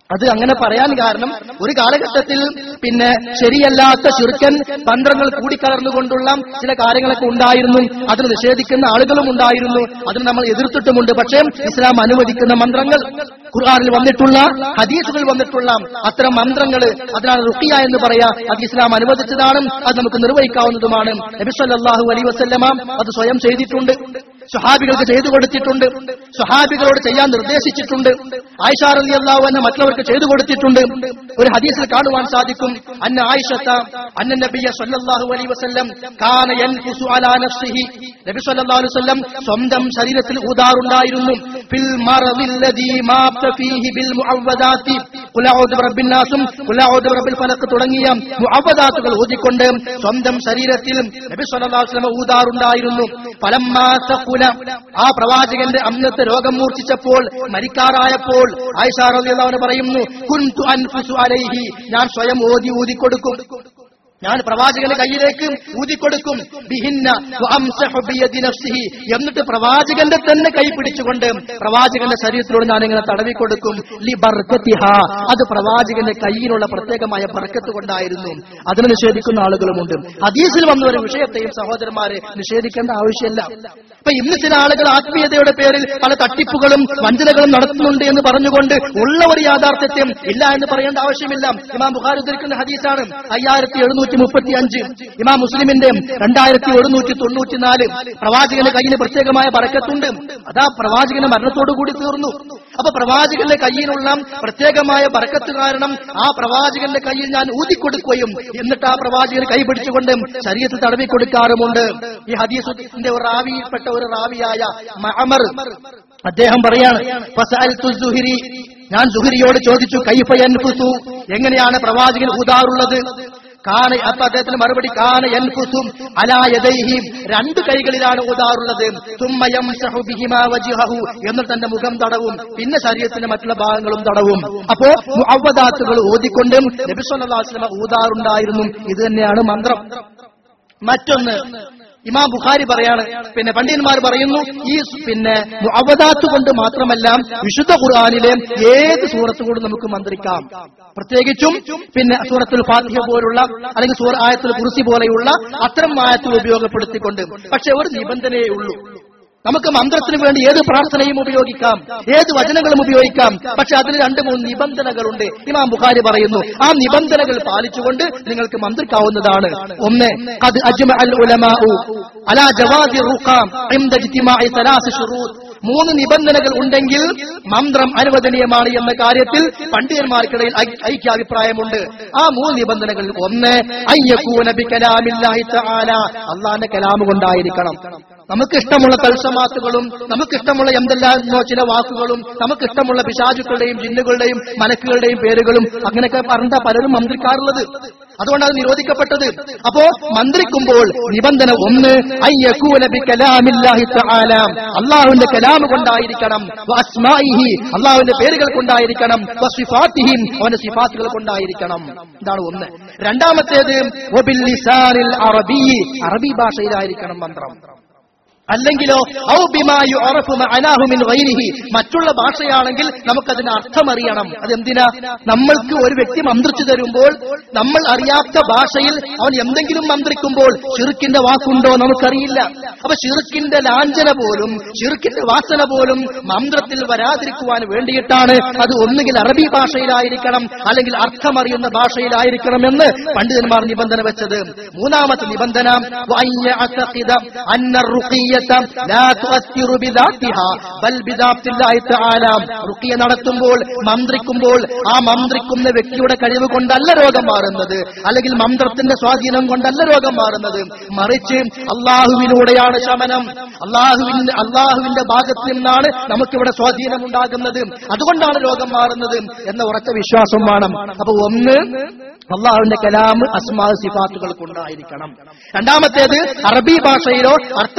അത് അങ്ങനെ പറയാൻ കാരണം ഒരു കാലഘട്ടത്തിൽ പിന്നെ ശരിയല്ലാത്ത ചുരുക്കൻ തന്ത്രങ്ങൾ കൂടിക്കലർന്നുകൊണ്ടുള്ള ചില കാര്യങ്ങളൊക്കെ ഉണ്ടായിരുന്നു അതിന് നിഷേധിക്കുന്ന ആളുകളും ഉണ്ടായിരുന്നു അതിന് നമ്മൾ എതിർത്തിട്ടുമുണ്ട് പക്ഷേ ഇസ്ലാം അനുവദിക്കുന്ന മന്ത്രങ്ങൾ ഖുർആാനിൽ വന്നിട്ടുള്ള ഹദീസുകൾ വന്നിട്ടുള്ള അത്തരം മന്ത്രങ്ങൾ അതിനാണ് റുക്കിയ എന്ന് പറയാ അത് ഇസ്ലാം അനുവദിച്ചതാണ് അത് നമുക്ക് നിർവഹിക്കാവുന്നതുമാണ് നബി സല്ലല്ലാഹു അലൈഹി വസല്ലമ അത് സ്വയം ചെയ്തിട്ടുണ്ട് സ്വഹാബികൾക്ക് ചെയ്തു കൊടുത്തിട്ടുണ്ട് സ്വഹാബികളോട് ചെയ്യാൻ നിർദ്ദേശിച്ചിട്ടുണ്ട് ആയിഷ റളിയല്ലാഹു അൻഹ മറ്റുള്ളവർക്ക് ചെയ്തു കൊടുത്തിട്ടുണ്ട് ഒരു ഹദീസിൽ കാണുവാൻ സാധിക്കും അന്ന ആയിഷത്ത അന്ന നബിയ സല്ലല്ലാഹു അലൈഹി വസല്ലം കാന യൻഫുസു അലാ നഫ്സിഹി നബി സല്ലല്ലാഹു അലൈഹി വസല്ലം സ്വന്തം ശരീരത്തിൽ ഊതാറുണ്ടായിരുന്നു ഫിൽ മറദില്ലദീ മാത്ത ഫീഹി ബിൽ മുഅവ്വദാത്തി ഖുൽ അഊദു ബിറബ്ബിൻ നാസും ഖുൽ അഊദു ബിറബ്ബിൽ ഫലഖ് തുടങ്ങിയ മുഅവ്വദാത്തുകൾ ഊതിക്കൊണ്ട് സ്വന്തം ശരീരത്തിൽ നബി സല്ലല്ലാഹു അലൈഹി വസല്ലം ഊതാറുണ്ടായിരുന്നു ഫലമ്മാ തഖുല ആ പ്രവാചകന്റെ അന്നത്തെ രോഗം മൂർച്ഛിച്ചപ്പോൾ മരിക്കാറായപ്പോൾ ആയിഷ റളിയല്ലാഹു അൻഹ പറയുന്നു കുൻതു അൻഫുസു അലൈഹി ഞാൻ സ്വയം ഓതി ഊതി കൊടുക്കും ഞാൻ പ്രവാചകന്റെ കയ്യിലേക്ക് ഊതിക്കൊടുക്കും ബിഹിന്ന വഅംസഹു ബിയദി നഫ്സിഹി എന്നിട്ട് പ്രവാചകന്റെ തന്നെ കൈ പിടിച്ചുകൊണ്ട് പ്രവാചകന്റെ ശരീരത്തിലൂടെ ഞാൻ ഇങ്ങനെ തടവി കൊടുക്കും ലി ബർക്കത്തിഹാ അത് പ്രവാചകന്റെ കയ്യിലുള്ള പ്രത്യേകമായ ബർക്കത്ത് കൊണ്ടായിരുന്നു അതിനെ നിഷേധിക്കുന്ന ആളുകളുമുണ്ട് ഹദീസിൽ വന്ന ഒരു വിഷയത്തെയും സഹോദരന്മാരെ നിഷേധിക്കേണ്ട ആവശ്യമില്ല ഇപ്പൊ ഇന്ന് ചില ആളുകൾ ആത്മീയതയുടെ പേരിൽ പല തട്ടിപ്പുകളും വഞ്ചനകളും നടത്തുന്നുണ്ട് എന്ന് പറഞ്ഞുകൊണ്ട് ഉള്ള ഒരു യാഥാർത്ഥ്യം ഇല്ല എന്ന് പറയേണ്ട ആവശ്യമില്ല ഇമാം ബുഖാരി ഉദ്ധരിക്കുന്ന ഹദീസാണ് അയ്യായിരത്തി എഴുന്നൂറ്റി മുപ്പത്തി അഞ്ച് ഇമാം മുസ്ലിമിന്റെ രണ്ടായിരത്തി ഒരുന്നൂറ്റി തൊണ്ണൂറ്റിനാല് പ്രവാചകന്റെ കയ്യിൽ പ്രത്യേകമായ പറക്കത്തുണ്ട് അതാ പ്രവാചകന്റെ മരണത്തോടു കൂടി തീർന്നു അപ്പൊ പ്രവാചകന്റെ കയ്യിലുള്ള പ്രത്യേകമായ ബർക്കത്ത് കാരണം ആ പ്രവാചകന്റെ കയ്യിൽ ഞാൻ ഊതിക്കൊടുക്കുകയും എന്നിട്ട് ആ പ്രവാചകന് കൈ പിടിച്ചുകൊണ്ട് ശരീരത്തിൽ തടവി കൊടുക്കാറുമുണ്ട് ഈ ഹദീസിന്റെ ഒരു റാവിയിൽപ്പെട്ട ഒരു റാവിയായ മഅമർ അദ്ദേഹം പറയാണ് ഫസഅൽതു സുഹരി ഞാൻ സുഹരിയോട് ചോദിച്ചു കൈഫ യൻഫുസു എങ്ങനെയാണ് പ്രവാചകൻ ഊതാറുള്ളത് കാന അപ്പൊ അദ്ദേഹത്തിന് മറുപടി കാന യൻഫുസും അലായതൈഹിം രണ്ട് കൈകളിലാണ് ഊതാറുള്ളത് തുമ്മയം ബിഹിമാ വജ്ഹഹു എന്നിട്ട് തന്റെ മുഖം തടവും പിന്നെ ശരീരത്തിന്റെ മറ്റുള്ള ഭാഗങ്ങളും തടവും അപ്പോ അവദാത്തുകൾ ഊതിക്കൊണ്ടും നബി സല്ലല്ലാഹു അലൈഹി വസല്ലം ഊതാറുണ്ടായിരുന്നു ഇത് തന്നെയാണ് മന്ത്രം മറ്റൊന്ന് ഇമാം ബുഖാരി പറയാണ് പിന്നെ പണ്ഡിതന്മാർ പറയുന്നു ഈ സ് പിന്നെ അവതാത്ത് കൊണ്ട് മാത്രമല്ല വിശുദ്ധ ഖുർആാനിലെ ഏത് സൂറത്ത് കൊണ്ട് നമുക്ക് മന്ത്രിക്കാം പ്രത്യേകിച്ചും പിന്നെ സൂറത്തുൽ ഫാത്തിഹ പോലുള്ള അല്ലെങ്കിൽ സൂറ ആയത്തുൽ കുറിസി പോലെയുള്ള അത്തരം ആയത്തുകൾ ഉപയോഗപ്പെടുത്തിക്കൊണ്ട് പക്ഷെ ഒരു നിബന്ധനയേ ഉള്ളൂ നമുക്ക് മന്ത്രത്തിന് വേണ്ടി ഏത് പ്രാർത്ഥനയും ഉപയോഗിക്കാം ഏത് വചനങ്ങളും ഉപയോഗിക്കാം പക്ഷെ അതിന് രണ്ട് മൂന്ന് നിബന്ധനകളുണ്ട് ഇമാം ബുഖാരി പറയുന്നു ആ നിബന്ധനകൾ പാലിച്ചുകൊണ്ട് നിങ്ങൾക്ക് മന്ത്രിക്കാവുന്നതാണ് ഒന്ന് അത് അജ്മ അൽ ഉലമാഉ അലാ ജവാദി റുഖാം ഇൻദ ഇജ്തിമാഇ സലാസ് ശുറൂത്ത് മൂന്ന് നിബന്ധനകൾ ഉണ്ടെങ്കിൽ മന്ത്രം അനുവദനീയമാണ് എന്ന കാര്യത്തിൽ പണ്ഡിതന്മാർക്കിടയിൽ ഐ- ഐക്യാഭിപ്രായമുണ്ട് ആ മൂന്ന് നിബന്ധനകൾ ഒന്ന് അയ്യക്കൂന ബി കലാമില്ലാഹി തആല അള്ളാന്റെ കലാമ് കൊണ്ടായിരിക്കണം നമുക്ക് ഇഷ്ടമുള്ള തൽസമാത്തുകളും നമുക്ക് ഇഷ്ടമുള്ള എന്തെല്ലാമോ ചില വാക്കുകളും നമുക്ക് ഇഷ്ടമുള്ള പിശാചുക്കളുടെയും ജിന്നുകളുടെയും മലക്കുകളുടെയും പേരുകളും അങ്ങനെയൊക്കെ പറഞ്ഞ പലരും മന്ത്രിക്കാറുള്ളത് അതുകൊണ്ടാണ് നിരോധിക്കപ്പെട്ടത് അപ്പോ മന്ത്രിക്കുമ്പോൾ നിബന്ധന ഒന്ന് അയ്യക്കൂന ബി കലാമില്ലാഹി തആല അള്ളാഹുവിന്റെ കലാമ് കൊണ്ടായിരിക്കണം വ അസ്മാഇഹി അള്ളാഹുവിന്റെ പേരുകൾ കൊണ്ടായിരിക്കണം വ സിഫാത്തിഹിം അവന്റെ സിഫാത്തുകൾ കൊണ്ടായിരിക്കണം ഇതാണ് ഒന്ന് രണ്ടാമത്തേത് വബിൽ ലിസാനിൽ അറബി അറബി ഭാഷയിലായിരിക്കണം മന്ത്രം അല്ലെങ്കിലോ ഔ ബിമാ യുഅറഫു മഅനാഹു മിൻ ഗൈരിഹി മറ്റുള്ള ഭാഷയാണെങ്കിൽ നമുക്കതിന് അർത്ഥമറിയണം അതെന്തിനാ നമ്മൾക്ക് ഒരു വ്യക്തി മന്ത്രിച്ചു തരുമ്പോൾ നമ്മൾ അറിയാത്ത ഭാഷയിൽ അവൻ എന്തെങ്കിലും മന്ത്രിക്കുമ്പോൾ ഷിർക്കിന്റെ വാക്കുണ്ടോ നമുക്കറിയില്ല അപ്പൊ ഷിർക്കിന്റെ ലാഞ്ചന പോലും ഷിർക്കിന്റെ വാസന പോലും മന്ത്രത്തിൽ വരാതിരിക്കുവാൻ വേണ്ടിയിട്ടാണ് അത് ഒന്നുകിൽ അറബി ഭാഷയിലായിരിക്കണം അല്ലെങ്കിൽ അർത്ഥമറിയുന്ന ഭാഷയിലായിരിക്കണം എന്ന് പണ്ഡിതന്മാർ നിബന്ധന വെച്ചത് മൂന്നാമത്തെ നിബന്ധന വഅൻ യഅതഖിദ അന്ന الرقية لا تؤثر بذاتها بل بذات الله تعالى റുക്കിയ നടത്തുമ്പോൾ മന്ത്രിക്കുമ്പോൾ ആ മന്ത്രിക്കുന്ന വ്യക്തിയുടെ കഴിവ് കൊണ്ടല്ല രോഗം മാറുന്നത് അല്ലെങ്കിൽ മന്ത്രത്തിന്റെ സ്വാധീനം കൊണ്ടല്ല രോഗം മാറുന്നത് മറിച്ച് അള്ളാഹുവിലൂടെയാണ് ശമനം അള്ളാഹുവിന്റെ അള്ളാഹുവിന്റെ ഭാഗത്ത് നിന്നാണ് നമുക്കിവിടെ സ്വാധീനം ഉണ്ടാകുന്നത് അതുകൊണ്ടാണ് രോഗം മാറുന്നത് എന്ന ഉറച്ച വിശ്വാസം വേണം അപ്പൊ ഒന്ന് അള്ളാഹുവിന്റെ കലാം അസ്മാ സിഫാത്തുകൾ കൊണ്ടായിരിക്കണം രണ്ടാമത്തേത് അറബി ഭാഷയിലോ അർത്ഥം മനസ്സിലാക്കി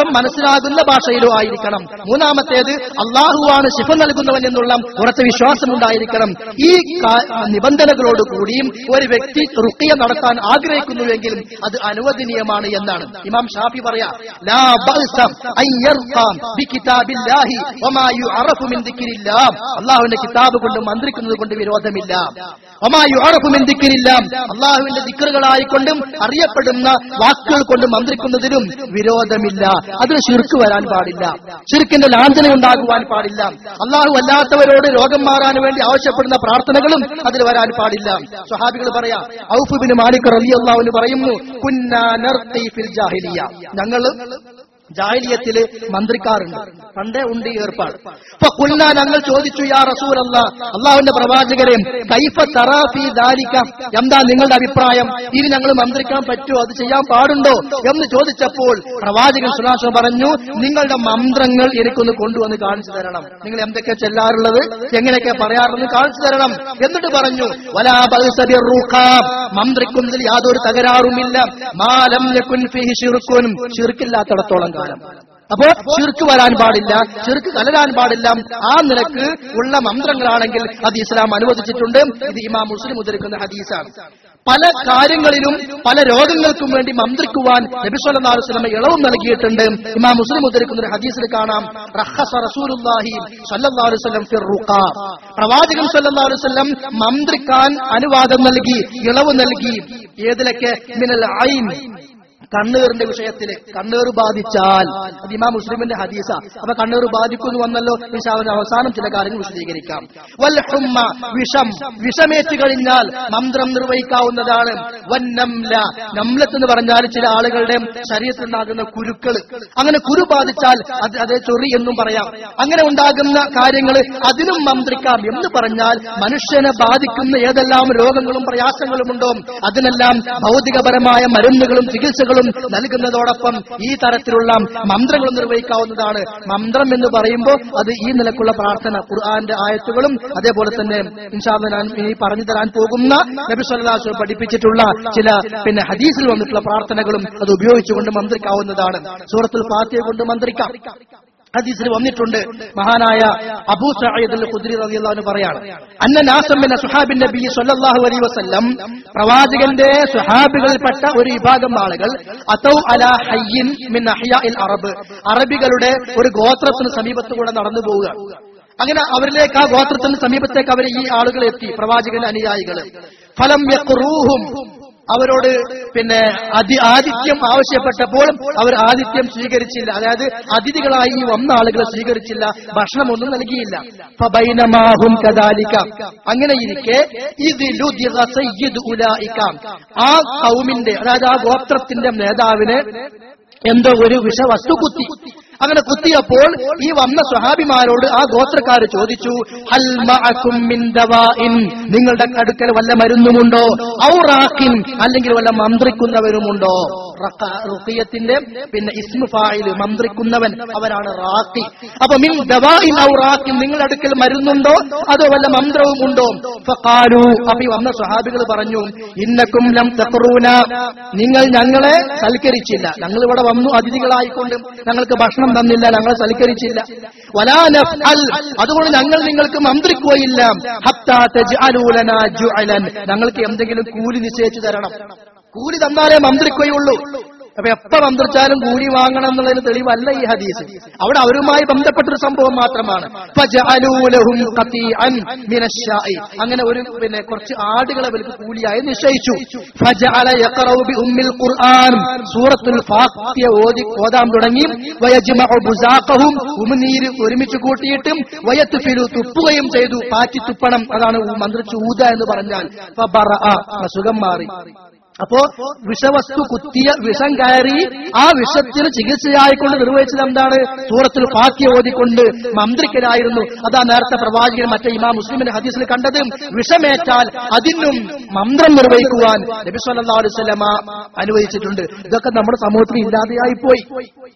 മനസ്സിലാകുന്ന ഭാഷയിലോ ആയിരിക്കണം മൂന്നാമത്തേത് അള്ളാഹുവാണ് ശിഫ നൽകുന്നവൻ എന്നുള്ള ഉറച്ച വിശ്വാസമുണ്ടായിരിക്കണം ഈ കാ- നിബന്ധനകളോട് കൂടിയും ഒരു വ്യക്തി റുക്കിയ നടത്താൻ ആഗ്രഹിക്കുന്നുവെങ്കിലും അത് അനുവദനീയമാണ് എന്നാണ് ഇമാം ഷാഫി പറയാ ലാ ബഅസ അൻ യർഖാം ബികിതാബില്ലാഹി വമാ യുഅറഫു മിൻ ദിക്രില്ലാഹ് അല്ലാഹുവിന്റെ കിതാബ് കൊണ്ട് മന്ത്രിക്കുന്നത് കൊണ്ട് വിരോധമില്ല വമാ യുഅറഫു മിൻ ദിക്രില്ലാഹ് അല്ലാഹുവിന്റെ ദിക്റുകളായിക്കൊണ്ടും അറിയപ്പെടുന്ന വാക്കുകൾ കൊണ്ട് മന്ത്രിക്കുന്നതിലും വിരോധമില്ല അതിന് ശിർക്ക് വരാൻ പാടില്ല ശിർക്കിന്റെ ലാഞ്ചന ഉണ്ടാകുവാൻ പാടില്ല അള്ളാഹു അല്ലാത്തവരോട് രോഗം മാറാൻ വേണ്ടി ആവശ്യപ്പെടുന്ന പ്രാർത്ഥനകളും അതിൽ വരാൻ പാടില്ല സ്വഹാബികൾ പറയാം ഔഫുബിന് മാലിക് റളിയല്ലാഹു പറയുന്നു കുന്നാ നർത്തി ഫിൽ ജാഹിലിയ ഞങ്ങൾ ജാഹിലിയത്തില് മന്ത്രിക്കാറുണ്ട് പണ്ടേ ഉണ്ട് ഈ ഏർപ്പാട് അപ്പൊ കുല്ല ഞങ്ങൾ ചോദിച്ചു യാ റസൂൽ അള്ളാഹുവിന്റെ പ്രവാചകരെ കൈഫ തറാഫി ദാലിക എന്താ നിങ്ങളുടെ അഭിപ്രായം ഇനി ഞങ്ങൾ മന്ത്രിക്കാൻ പറ്റുമോ അത് ചെയ്യാൻ പാടുണ്ടോ എന്ന് ചോദിച്ചപ്പോൾ പ്രവാചകൻ സുനാശം പറഞ്ഞു നിങ്ങളുടെ മന്ത്രങ്ങൾ എനിക്കൊന്ന് കൊണ്ടുവന്ന് കാണിച്ചു തരണം നിങ്ങൾ എന്തൊക്കെ ചെല്ലാറുള്ളത് എങ്ങനെയൊക്കെ പറയാറുള്ളത് കാണിച്ചു തരണം എന്നിട്ട് പറഞ്ഞു വലാ ബഅസ ബിർറുഖാം. മന്ത്രിക്കുന്നതിൽ യാതൊരു തകരാറുമില്ല മാലം യകുൻ ഫീഹി ശിർക്കുൻ ശിർക്കില്ലാത്തിടത്തോളം കാലം അപ്പോ ചുരുക്ക് വരാൻ പാടില്ല ചുരുക്ക് കലരാൻ പാടില്ല ആ നിലക്ക് ഉള്ള മന്ത്രങ്ങളാണെങ്കിൽ അത് ഇസ്ലാം അനുവദിച്ചിട്ടുണ്ട് ഇത് ഇമാം മുസ്ലിം ഉദ്ധരിക്കുന്ന ഹദീസാണ് പല കാര്യങ്ങളിലും പല രോഗങ്ങൾക്കും വേണ്ടി മന്ത്രിക്കുവാൻ നബി സല്ലല്ലാഹു അലൈഹി വസല്ലം ഇളവും നൽകിയിട്ടുണ്ട് ഇമാം മുസ്ലിം ഉദ്ധരിക്കുന്ന ഒരു ഹദീസിൽ കാണാം റഖസ റസൂലുള്ളാഹി സല്ലല്ലാഹു അലൈഹി വസല്ലം ഫിർ റുഖാ പ്രവാചകൻ സല്ലല്ലാഹു അലൈഹി വസല്ലം മന്ത്രിക്കാൻ അനുവാദം നൽകി ഇളവ് നൽകി ഏതിലൊക്കെ മിനൽ ഐൻ കണ്ണീറിന്റെ വിഷയത്തില് കണ്ണീർ ബാധിച്ചാൽ അത് ഇമാം മുസ്ലിമിന്റെ ഹദീസ അപ്പൊ കണ്ണീർ ബാധിക്കുന്നു വന്നല്ലോ നിശാവിന്റെ അവസാനം ചില കാര്യങ്ങൾ വിശദീകരിക്കാം വൽ ഹുമ്മ വിഷം വിഷമേറ്റ് കഴിഞ്ഞാൽ മന്ത്രം നിർവഹിക്കാവുന്നതാണ് വന്നംല നംലത്ത് എന്ന് പറഞ്ഞാൽ ചില ആളുകളുടെ ശരീരത്തിലുണ്ടാകുന്ന കുരുക്കൾ അങ്ങനെ കുരു ബാധിച്ചാൽ അത് അതേ ചൊറി എന്നും പറയാം അങ്ങനെ ഉണ്ടാകുന്ന കാര്യങ്ങൾ അതിനും മന്ത്രിക്കാം എന്ന് പറഞ്ഞാൽ മനുഷ്യനെ ബാധിക്കുന്ന ഏതെല്ലാം രോഗങ്ങളും പ്രയാസങ്ങളുമുണ്ടോ അതിനെല്ലാം ഭൗതികപരമായ മരുന്നുകളും ചികിത്സകളും നൽകുന്നതോടൊപ്പം ഈ തരത്തിലുള്ള മന്ത്രങ്ങൾ നിർവഹിക്കാവുന്നതാണ് മന്ത്രം എന്ന് പറയുമ്പോൾ അത് ഈ നിലക്കുള്ള പ്രാർത്ഥന ഖുർആന്റെ ആയത്തുകളും അതേപോലെ തന്നെ ഇൻഷാല്ല ഞാൻ ഇനി പറഞ്ഞു തരാൻ പോകുന്ന നബി സല്ലല്ലാഹു പഠിപ്പിച്ചിട്ടുള്ള ചില പിന്നെ ഹദീസിൽ വന്നിട്ടുള്ള പ്രാർത്ഥനകളും അത് ഉപയോഗിച്ചുകൊണ്ട് മന്ത്രിക്കാവുന്നതാണ് സൂറത്തുൽ ഫാത്തിഹ കൊണ്ട് മന്ത്രിക്കാം ഹദീസിൽ വന്നിട്ടുണ്ട് മഹാനായ അബൂ സഈദ് അൽ ഖുദ്രി റളിയല്ലാഹു അൻഹു പറയാണ് അന്ന നാസം മിന സുഹാബിൻ നബി സ്വല്ലല്ലാഹു അലൈഹി വസല്ലം പ്രവാചകന്റെ സുഹാബികളിൽപ്പെട്ട ഒരു വിഭാഗം ആളുകൾ അതൗ അലാ ഹയ്യിൻ മിൻ അഹ്യാഇൽ അറബ് അറബികളുടെ ഒരു ഗോത്രത്തിന് സമീപത്ത് കൂടെ നടന്നു പോവുക അങ്ങനെ അവരിലേക്ക് ആ ഗോത്രത്തിന് സമീപത്തേക്ക് അവർ ഈ ആളുകൾ എത്തി പ്രവാചകന്റെ അനുയായികൾ ഫലം യഖ്റൂഹും അവരോട് പിന്നെ അതി ആതിഥ്യം ആവശ്യപ്പെട്ടപ്പോൾ അവർ ആതിഥ്യം സ്വീകരിച്ചില്ല അതായത് അതിഥികളായി ഈ വന്ന ആളുകളെ സ്വീകരിച്ചില്ല ഭക്ഷണമൊന്നും നൽകിയില്ല ഫബൈനമാഹും കദാലിക അങ്ങനെ ഇരിക്കെ ഇതിലുദിഗ സയ്യിദ് ഉലായിക ആ കൗമിന്റെ അതായത് ആ ഗോത്രത്തിന്റെ നേതാവിനെ എന്തോ ഒരു വിഷവസ്തു കുത്തി അങ്ങനെ കുത്തിയപ്പോൾ ഈ വന്ന സ്വഹാബിമാരോട് ആ ഗോത്രക്കാർ ചോദിച്ചു ഹൽ മഅകും മിൻ ദവാഇൻ നിങ്ങളുടെ അടുക്കൽ വല്ല മരുന്നുമുണ്ടോ ഔറാഖിൻ അല്ലെങ്കിൽ വല്ല മന്ത്രിക്കുന്നവരുമുണ്ടോ റഖ- റുഖിയത്തിന്റെ പിന്നെ ഇസ്മു ഫായില് മന്ത്രിക്കുന്നവൻ അവനാണ് റാഖി അപ്പൊ മിൻ ദവാഇൻ ഔറാഖിൻ നിങ്ങളുടെ അടുക്കൽ മരുന്നുണ്ടോ അതോ വല്ല മന്ത്രവും ഉണ്ടോ ഫഖാലു അപ്പൊ ഈ വന്ന സ്വഹാബികൾ പറഞ്ഞു ഇന്നക്കും ലം തഖറൂന നിങ്ങൾ ഞങ്ങളെ സൽക്കരിച്ചില്ല ഞങ്ങൾ ഇവിടെ വന്നു അതിഥികളായിക്കൊണ്ട് ഞങ്ങൾക്ക് ഭക്ഷണം തന്നില്ല ഞങ്ങളെ സൽക്കരിച്ചില്ല വലാ നഫ്അൽ അതുകൊണ്ട് ഞങ്ങൾ നിങ്ങൾക്ക് മന്ത്രിക്കുകയില്ല ഹത്താ തജ്അലൂ ലനാ ജുഅലൻ ഞങ്ങൾക്ക് എന്തെങ്കിലും കൂലി നിശ്ചയിച്ചു തരണം കൂലി തന്നാലേ മന്ത്രിക്കുകയുള്ളൂ അപ്പൊ എപ്പ മന്ത്രിച്ചാലും കൂലി വാങ്ങണം എന്നുള്ളതിന് തെളിവല്ല ഈ ഹദീസ് അവിടെ അവരുമായി ബന്ധപ്പെട്ടൊരു സംഭവം മാത്രമാണ് ഫജഅലൂ ലഹും ഖതീഅൻ മിനശ്ശാഇ. അങ്ങനെ ഒരു പിന്നെ കുറച്ച് ആടുകളെ അവർക്ക് കൂലിയായി നിശ്ചയിച്ചു ഫജഅല യഖറഉ ബി ഉമ്മിൽ ഖുർആൻ സൂറത്തുൽ ഫാത്തിഹ ഓതി ഓതാൻ തുടങ്ങി വയജ്മഉ ബുസാഖഹും ഉമിനീര് ഒരുമിച്ച് കൂട്ടിയിട്ടും വയത്ഫിലു തുപ്പുകയും ചെയ്തു പാറ്റി തുപ്പണം അതാണ് മന്ത്രിച്ച് ഊത എന്ന് പറഞ്ഞാൽ ഫബറഅ അസുഖം മാറി അപ്പോ വിഷവസ്തു കുത്തിയ വിഷം കയറി ആ വിഷത്തിന് ചികിത്സയായിക്കൊണ്ട് നിർവഹിച്ചത് എന്താണ് സൂറത്തിൽ ഫാത്തിയ ഓതിക്കൊണ്ട് മന്ത്രിക്കലായിരുന്നു അതാ നേരത്തെ പ്രവാചകൻ മറ്റേ ഇമാം മുസ്ലിമിന്റെ ഹദീസിൽ കണ്ടത് വിഷമേറ്റാൽ അതിനും മന്ത്രം നിർവഹിക്കുവാൻ നബി സല്ലല്ലാഹു അലൈഹി വസല്ലമ അനുവദിച്ചിട്ടുണ്ട് ഇതൊക്കെ നമ്മുടെ സമൂഹത്തിൽ ഇല്ലാതെയായി പോയി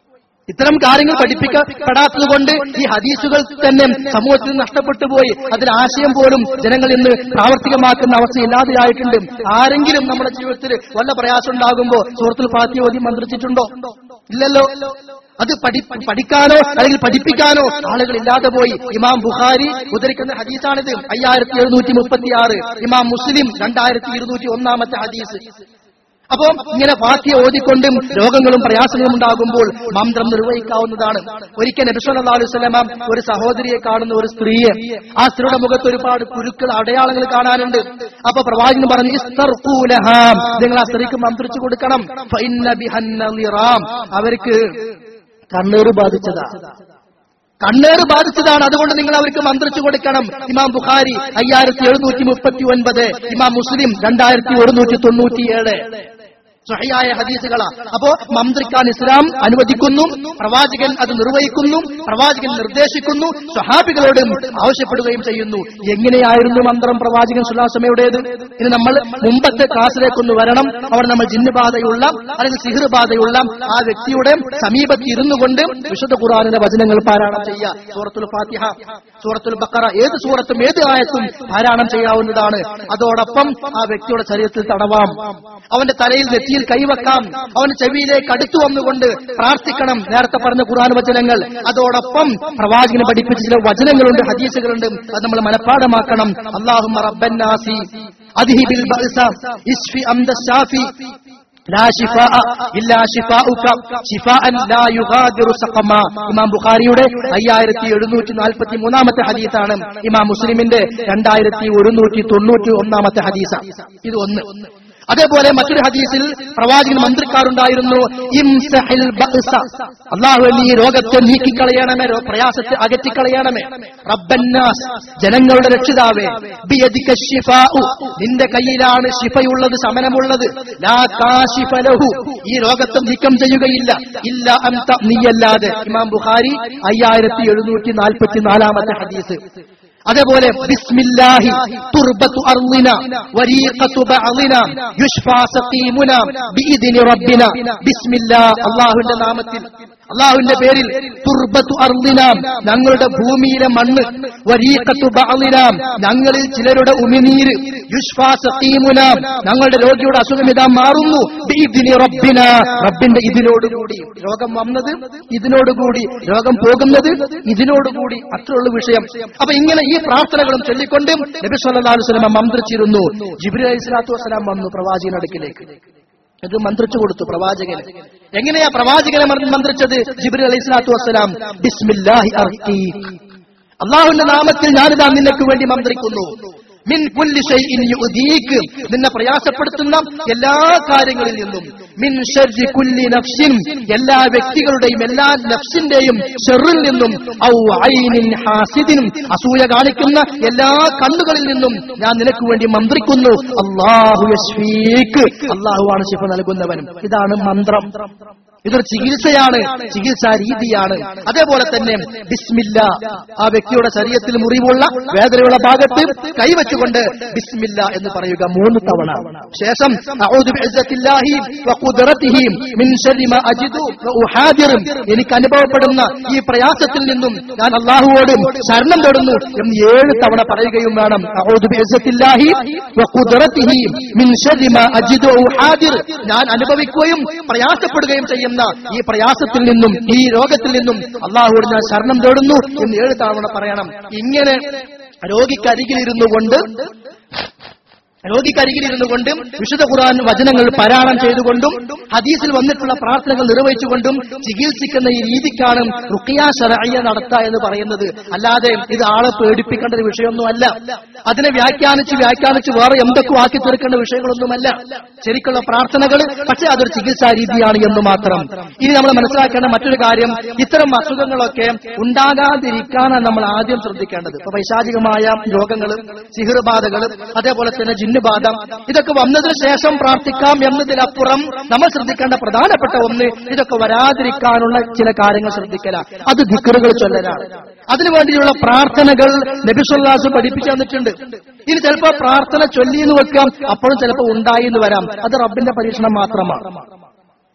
ഇത്തരം കാര്യങ്ങൾ പഠിപ്പിക്കപ്പെടാത്തത് കൊണ്ട് ഈ ഹദീസുകൾ തന്നെ സമൂഹത്തിൽ നഷ്ടപ്പെട്ടു പോയി അതിന് ആശയം പോലും ജനങ്ങൾ ഇന്ന് പ്രാവർത്തികമാക്കുന്ന അവസ്ഥ ഇല്ലാതെയായിട്ടുണ്ട് ആരെങ്കിലും നമ്മുടെ ജീവിതത്തിൽ വല്ല പ്രയാസം ഉണ്ടാകുമ്പോ സുഹൃത്തുൽ പാത്തി ഓതി മന്ത്രിച്ചിട്ടുണ്ടോ ഇല്ലല്ലോ അത് പഠി പഠിക്കാനോ അല്ലെങ്കിൽ പഠിപ്പിക്കാനോ ആളുകൾ ഇല്ലാതെ പോയി ഇമാം ബുഖാരി ഉദ്ധരിക്കുന്ന ഹദീസാണിത് അയ്യായിരത്തി എഴുന്നൂറ്റി മുപ്പത്തി ആറ് ഇമാം മുസ്ലിം രണ്ടായിരത്തി ഇരുന്നൂറ്റി ഒന്നാമത്തെ ഹദീസ് അപ്പോ ഇങ്ങനെ വാക്യ ഓതിക്കൊണ്ടും രോഗങ്ങളും പ്രയാസങ്ങളും ഉണ്ടാകുമ്പോൾ മന്ത്രം നിർവഹിക്കാവുന്നതാണ് ഒരിക്കൽ നബി സല്ലല്ലാഹു അലൈഹി വസല്ലമ ഒരു സഹോദരിയെ കാണുന്ന ഒരു സ്ത്രീയെ ആ സ്ത്രീയുടെ മുഖത്ത് ഒരുപാട് കുരുക്കൾ അടയാളങ്ങൾ കാണാനുണ്ട് അപ്പൊ പ്രവാചകൻ പറഞ്ഞു ഇസ്തർഖൂലഹാ നിങ്ങൾ ആ സ്ത്രീക്ക് മന്ത്രിച്ചു കൊടുക്കണം ഫഇന്ന ബിഹന്ന നിറാം അവർക്ക് കണ്ണീർ ബാധിച്ചതാ കണ്ണേറ് ബാധിച്ചതാണ് അതുകൊണ്ട് നിങ്ങൾ അവർക്ക് മന്ത്രിച്ചു കൊടുക്കണം ഇമാം ബുഖാരി അയ്യായിരത്തി എഴുന്നൂറ്റി മുപ്പത്തി ഒൻപത് ഇമാം മുസ്ലിം രണ്ടായിരത്തി ഒരുന്നൂറ്റി തൊണ്ണൂറ്റിയേഴ് സഹിയായ ഹദീസുകളാ അപ്പോ മന്ത്രിക്കാൻ ഇസ്ലാം അനുവദിക്കുന്നു പ്രവാചകൻ അത് നിർവഹിക്കുന്നു പ്രവാചകൻ നിർദ്ദേശിക്കുന്നു സ്വഹാബികളോടും ആവശ്യപ്പെടുകയും ചെയ്യുന്നു എങ്ങനെയായിരുന്നു മന്ത്രം പ്രവാചകൻ സുല്ലാസമയുടേത് ഇനി നമ്മൾ മുമ്പത്തെ ക്ലാസ്സിലേക്കൊന്ന് വരണം അവിടെ നമ്മൾ ജിന്നുബാധയുള്ള അല്ലെങ്കിൽ സിഹിർ ബാധയുള്ള ആ വ്യക്തിയുടെ സമീപത്ത് ഇരുന്നു കൊണ്ട് വിശുദ്ധ ഖുറാനിന്റെ വചനങ്ങൾ പാരായണം ചെയ്യുക സൂറത്തുൽ ഫാത്തിഹ സൂറത്തുൽ ബക്കറ ഏത് സൂറത്തും ഏത് ആയത്തും പാരായണം ചെയ്യാവുന്നതാണ് അതോടൊപ്പം ആ വ്യക്തിയുടെ ശരീരത്തിൽ തടവാം അവന്റെ തലയിൽ നെറ്റിയിൽ കൈവക്കാം അവന്റെ ചെവിയിലേക്ക് അടുത്തു വന്നുകൊണ്ട് പ്രാർത്ഥിക്കണം നേരത്തെ പറഞ്ഞ ഖുർആൻ വചനങ്ങൾ അതോടൊപ്പം പ്രവാചകനെ പഠിപ്പിച്ച ചില വചനങ്ങളുണ്ട് ഹദീസുകളുണ്ട് അത് നമ്മൾ മനഃപ്പാടമാക്കണം അള്ളാഹുമ്മ റബ്ബന്നാസി അദ്ഹിബിൽ ബഅസ ഇസ്ഫി അംദ ശാഫി لا شفاء إلا شفاؤك شفاء لا يغادر سقما ഇമാം ബുഖാരിയുടെ അയ്യായിരത്തി എഴുന്നൂറ്റി നാൽപ്പത്തി മൂന്നാമത്തെ ഹദീസാണ് ഇമാം മുസ്ലിമിന്റെ രണ്ടായിരത്തി ഒരുന്നൂറ്റി തൊണ്ണൂറ്റി ഒന്നാമത്തെ ഹദീസ ഇത് ഒന്ന് അതേപോലെ മറ്റൊരു ഹദീസിൽ പ്രവാചകൻ മന്ത്രിക്കാറുണ്ടായിരുന്നു ഇംസഹിൽ ബഅസ. അള്ളാഹു നീ രോഗത്തെ നീക്കിക്കളയണമേ രോ- പ്രയാസത്തെ അകറ്റിക്കളയണമേ റബ്ബന്നാസ് ജനങ്ങളുടെ രക്ഷിതാവേ ബിയദിക ശിഫാഉ. നിന്റെ കയ്യിലാണ് ശിഫയുള്ളത് ശമനമുള്ളത് ലാ കാശിഫ ലഹു. ഈ രോഗത്തെ നീക്കം ചെയ്യുകയില്ല ഇല്ല അന്ത നീയല്ലാതെ ഇമാം ബുഖാരി അയ്യായിരത്തി എഴുന്നൂറ്റി നാൽപ്പത്തി നാലാമത്തെ ഹദീസ് അതേപോലെ ബിസ്മില്ലാഹി തുർബത്തു അർളിന വരീഖത്തു ബഅളിന യുഷ്ഫാ സഖീമുന ബിഇദ്നി റബ്ബിന ബിസ്മില്ലാ അല്ലാഹുവിന്റെ നാമത്തിൽ അള്ളാഹുവിന്റെ പേരിൽ തുർബത്തു അർളിന ഞങ്ങളുടെ ഭൂമിയിലെ മണ്ണ് വരീഖത്തു ബഅളിന ഞങ്ങളിൽ ചിലരുടെ ഉമിനീര് യുഷ്ഫാ സഖീമുന ഞങ്ങളുടെ രോഗിയുടെ അസുഖം ഇതാ മാറുന്നു ബിഇദ്നി റബ്ബിന റബ്ബിന്റെ ഇതിനോടുകൂടി രോഗം വന്നത് ഇതിനോടുകൂടി രോഗം പോകുന്നത് ഇതിനോടുകൂടി അത്രയുള്ള വിഷയം അപ്പൊ ഇങ്ങനെ ഈ പ്രാർത്ഥനകളും ചൊല്ലിക്കൊണ്ട് നബി സല്ലല്ലാഹു അലൈഹി വസല്ലം മന്ത്രിച്ചിരുന്നു ജിബ്രീൽ അലൈഹി സ്വലാത്തു വസ്സലാം വന്നു പ്രവാചകൻ അടുക്കിലേക്ക് ഇത് മന്ത്രിച്ചു കൊടുത്തു പ്രവാചകന് എങ്ങനെയാ പ്രവാചകനെ മന്ത്രി- മന്ത്രിച്ചത് ജിബ്രീൽ അലൈഹി സ്വലാത്തു വസ്സലാം ബിസ്മില്ലാഹി അർഖീക് അള്ളാഹുവിന്റെ നാമത്തിൽ ഞാനിതാ നിനക്ക് വേണ്ടി മന്ത്രിക്കുന്നു മിൻ കുല്ലി ഷൈഇൻ യുദീക് നിന്നെ പ്രയാസപ്പെടുത്തുന്ന എല്ലാ കാര്യങ്ങളിൽ നിന്നും മിൻ ഷർരി കുല്ലി നഫ്സിൻ എല്ലാ വ്യക്തികളുടെയും എല്ലാ നഫ്സിന്റെയും ഷെറിൽ നിന്നും ഔ ഐനിൻ ഹാസിദിൻ അസൂയ കാണിക്കുന്ന എല്ലാ കണ്ണുകളിൽ നിന്നും ഞാൻ നിനക്ക് വേണ്ടി മന്ത്രിക്കുന്നു അള്ളാഹു യശ്വീക്ക് അള്ളാഹുവാണ് ശിഫ നൽകുന്നവനും ഇതാണ് മന്ത്രം ഇതൊരു ചികിത്സയാണ് ചികിത്സാ രീതിയാണ് അതേപോലെ തന്നെ ബിസ്മില്ല ആ വ്യക്തിയുടെ ശരീരത്തിൽ മുറിവുള്ള വേദനയുള്ള ഭാഗത്ത് കൈവച്ചുകൊണ്ട് ബിസ്മില്ല എന്ന് പറയുക മൂന്ന് തവണ ശേഷം അഊദു ബിഇസ്സത്തില്ലാഹി വഖുദ്റതിഹി മിൻ ശർരി മാ അജിദു വഉഹാദിറു എനിക്ക് അനുഭവപ്പെടുന്ന ഈ പ്രയാസത്തിൽ നിന്നും ഞാൻ അള്ളാഹുവോട് ശരണം തേടുന്നു എന്ന് ഏഴ് തവണ പറയുകയും വേണം അഊദു ബിഇസ്സത്തില്ലാഹി വഖുദ്റതിഹി മിൻ ശർരി മാ അജിദു വഉഹാദിറു ഞാൻ അനുഭവിക്കുകയും പ്രയാസപ്പെടുകയും ചെയ്യുന്ന ഈ പ്രയാസത്തിൽ നിന്നും ഈ രോഗത്തിൽ നിന്നും അള്ളാഹുവോട് ഞാൻ ശരണം തേടുന്നു എന്ന് ഏഴ് തവണ പറയണം ഇങ്ങനെ രോഗിക്കരികിലിരുന്നു കൊണ്ട് രോഗിക്കരികിലിരുന്നു കൊണ്ടും വിശുദ്ധ ഖുർആൻ വചനങ്ങൾ പാരായണം ചെയ്തുകൊണ്ടും ഹദീസിൽ വന്നിട്ടുള്ള പ്രാർത്ഥനകൾ നിർവഹിച്ചുകൊണ്ടും ചികിത്സിക്കുന്ന ഈ രീതിക്കാണ് റുക്കിയ ശരഅയ്യ നടത്തുക എന്ന് പറയുന്നത് അല്ലാതെ ഇത് ആളെ പേടിപ്പിക്കേണ്ട ഒരു വിഷയമൊന്നുമല്ല അതിനെ വ്യാഖ്യാനിച്ച് വ്യാഖ്യാനിച്ച് വേറെ എന്തൊക്കെ ആക്കി തീർക്കേണ്ട വിഷയങ്ങളൊന്നുമല്ല ശരിക്കുള്ള പ്രാർത്ഥനകൾ പക്ഷേ അതൊരു ചികിത്സാ രീതിയാണ് എന്ന് മാത്രം ഇനി നമ്മൾ മനസ്സിലാക്കേണ്ട മറ്റൊരു കാര്യം ഇത്തരം അസുഖങ്ങളൊക്കെ ഉണ്ടാകാതിരിക്കാനാണ് നമ്മൾ ആദ്യം ശ്രദ്ധിക്കേണ്ടത് ഇപ്പൊ പൈശാചികമായ രോഗങ്ങൾ സിഹിർബാധകൾ അതേപോലെ തന്നെ ജിന്നുബാധ ഇതൊക്കെ വന്നതിന് ശേഷം പ്രാർത്ഥിക്കാം എന്നതിലപ്പുറം നമ്മൾ ശ്രദ്ധിക്കേണ്ട പ്രധാനപ്പെട്ട ഒന്ന് ഇതൊക്കെ വരാതിരിക്കാനുള്ള ചില കാര്യങ്ങൾ ശ്രദ്ധിക്കല അത് ദിക്കറുകൾ ചൊല്ലലാണ് അതിനുവേണ്ടിയുള്ള പ്രാർത്ഥനകൾ നബിസ്വല്ലാസ് പഠിപ്പിച്ചു തന്നിട്ടുണ്ട് ഇനി ചിലപ്പോൾ പ്രാർത്ഥന ചൊല്ലി എന്ന് വെക്കാം അപ്പോഴും ചിലപ്പോൾ ഉണ്ടായി എന്ന് വരാം അത് റബ്ബിന്റെ പരീക്ഷണം മാത്രമാണ്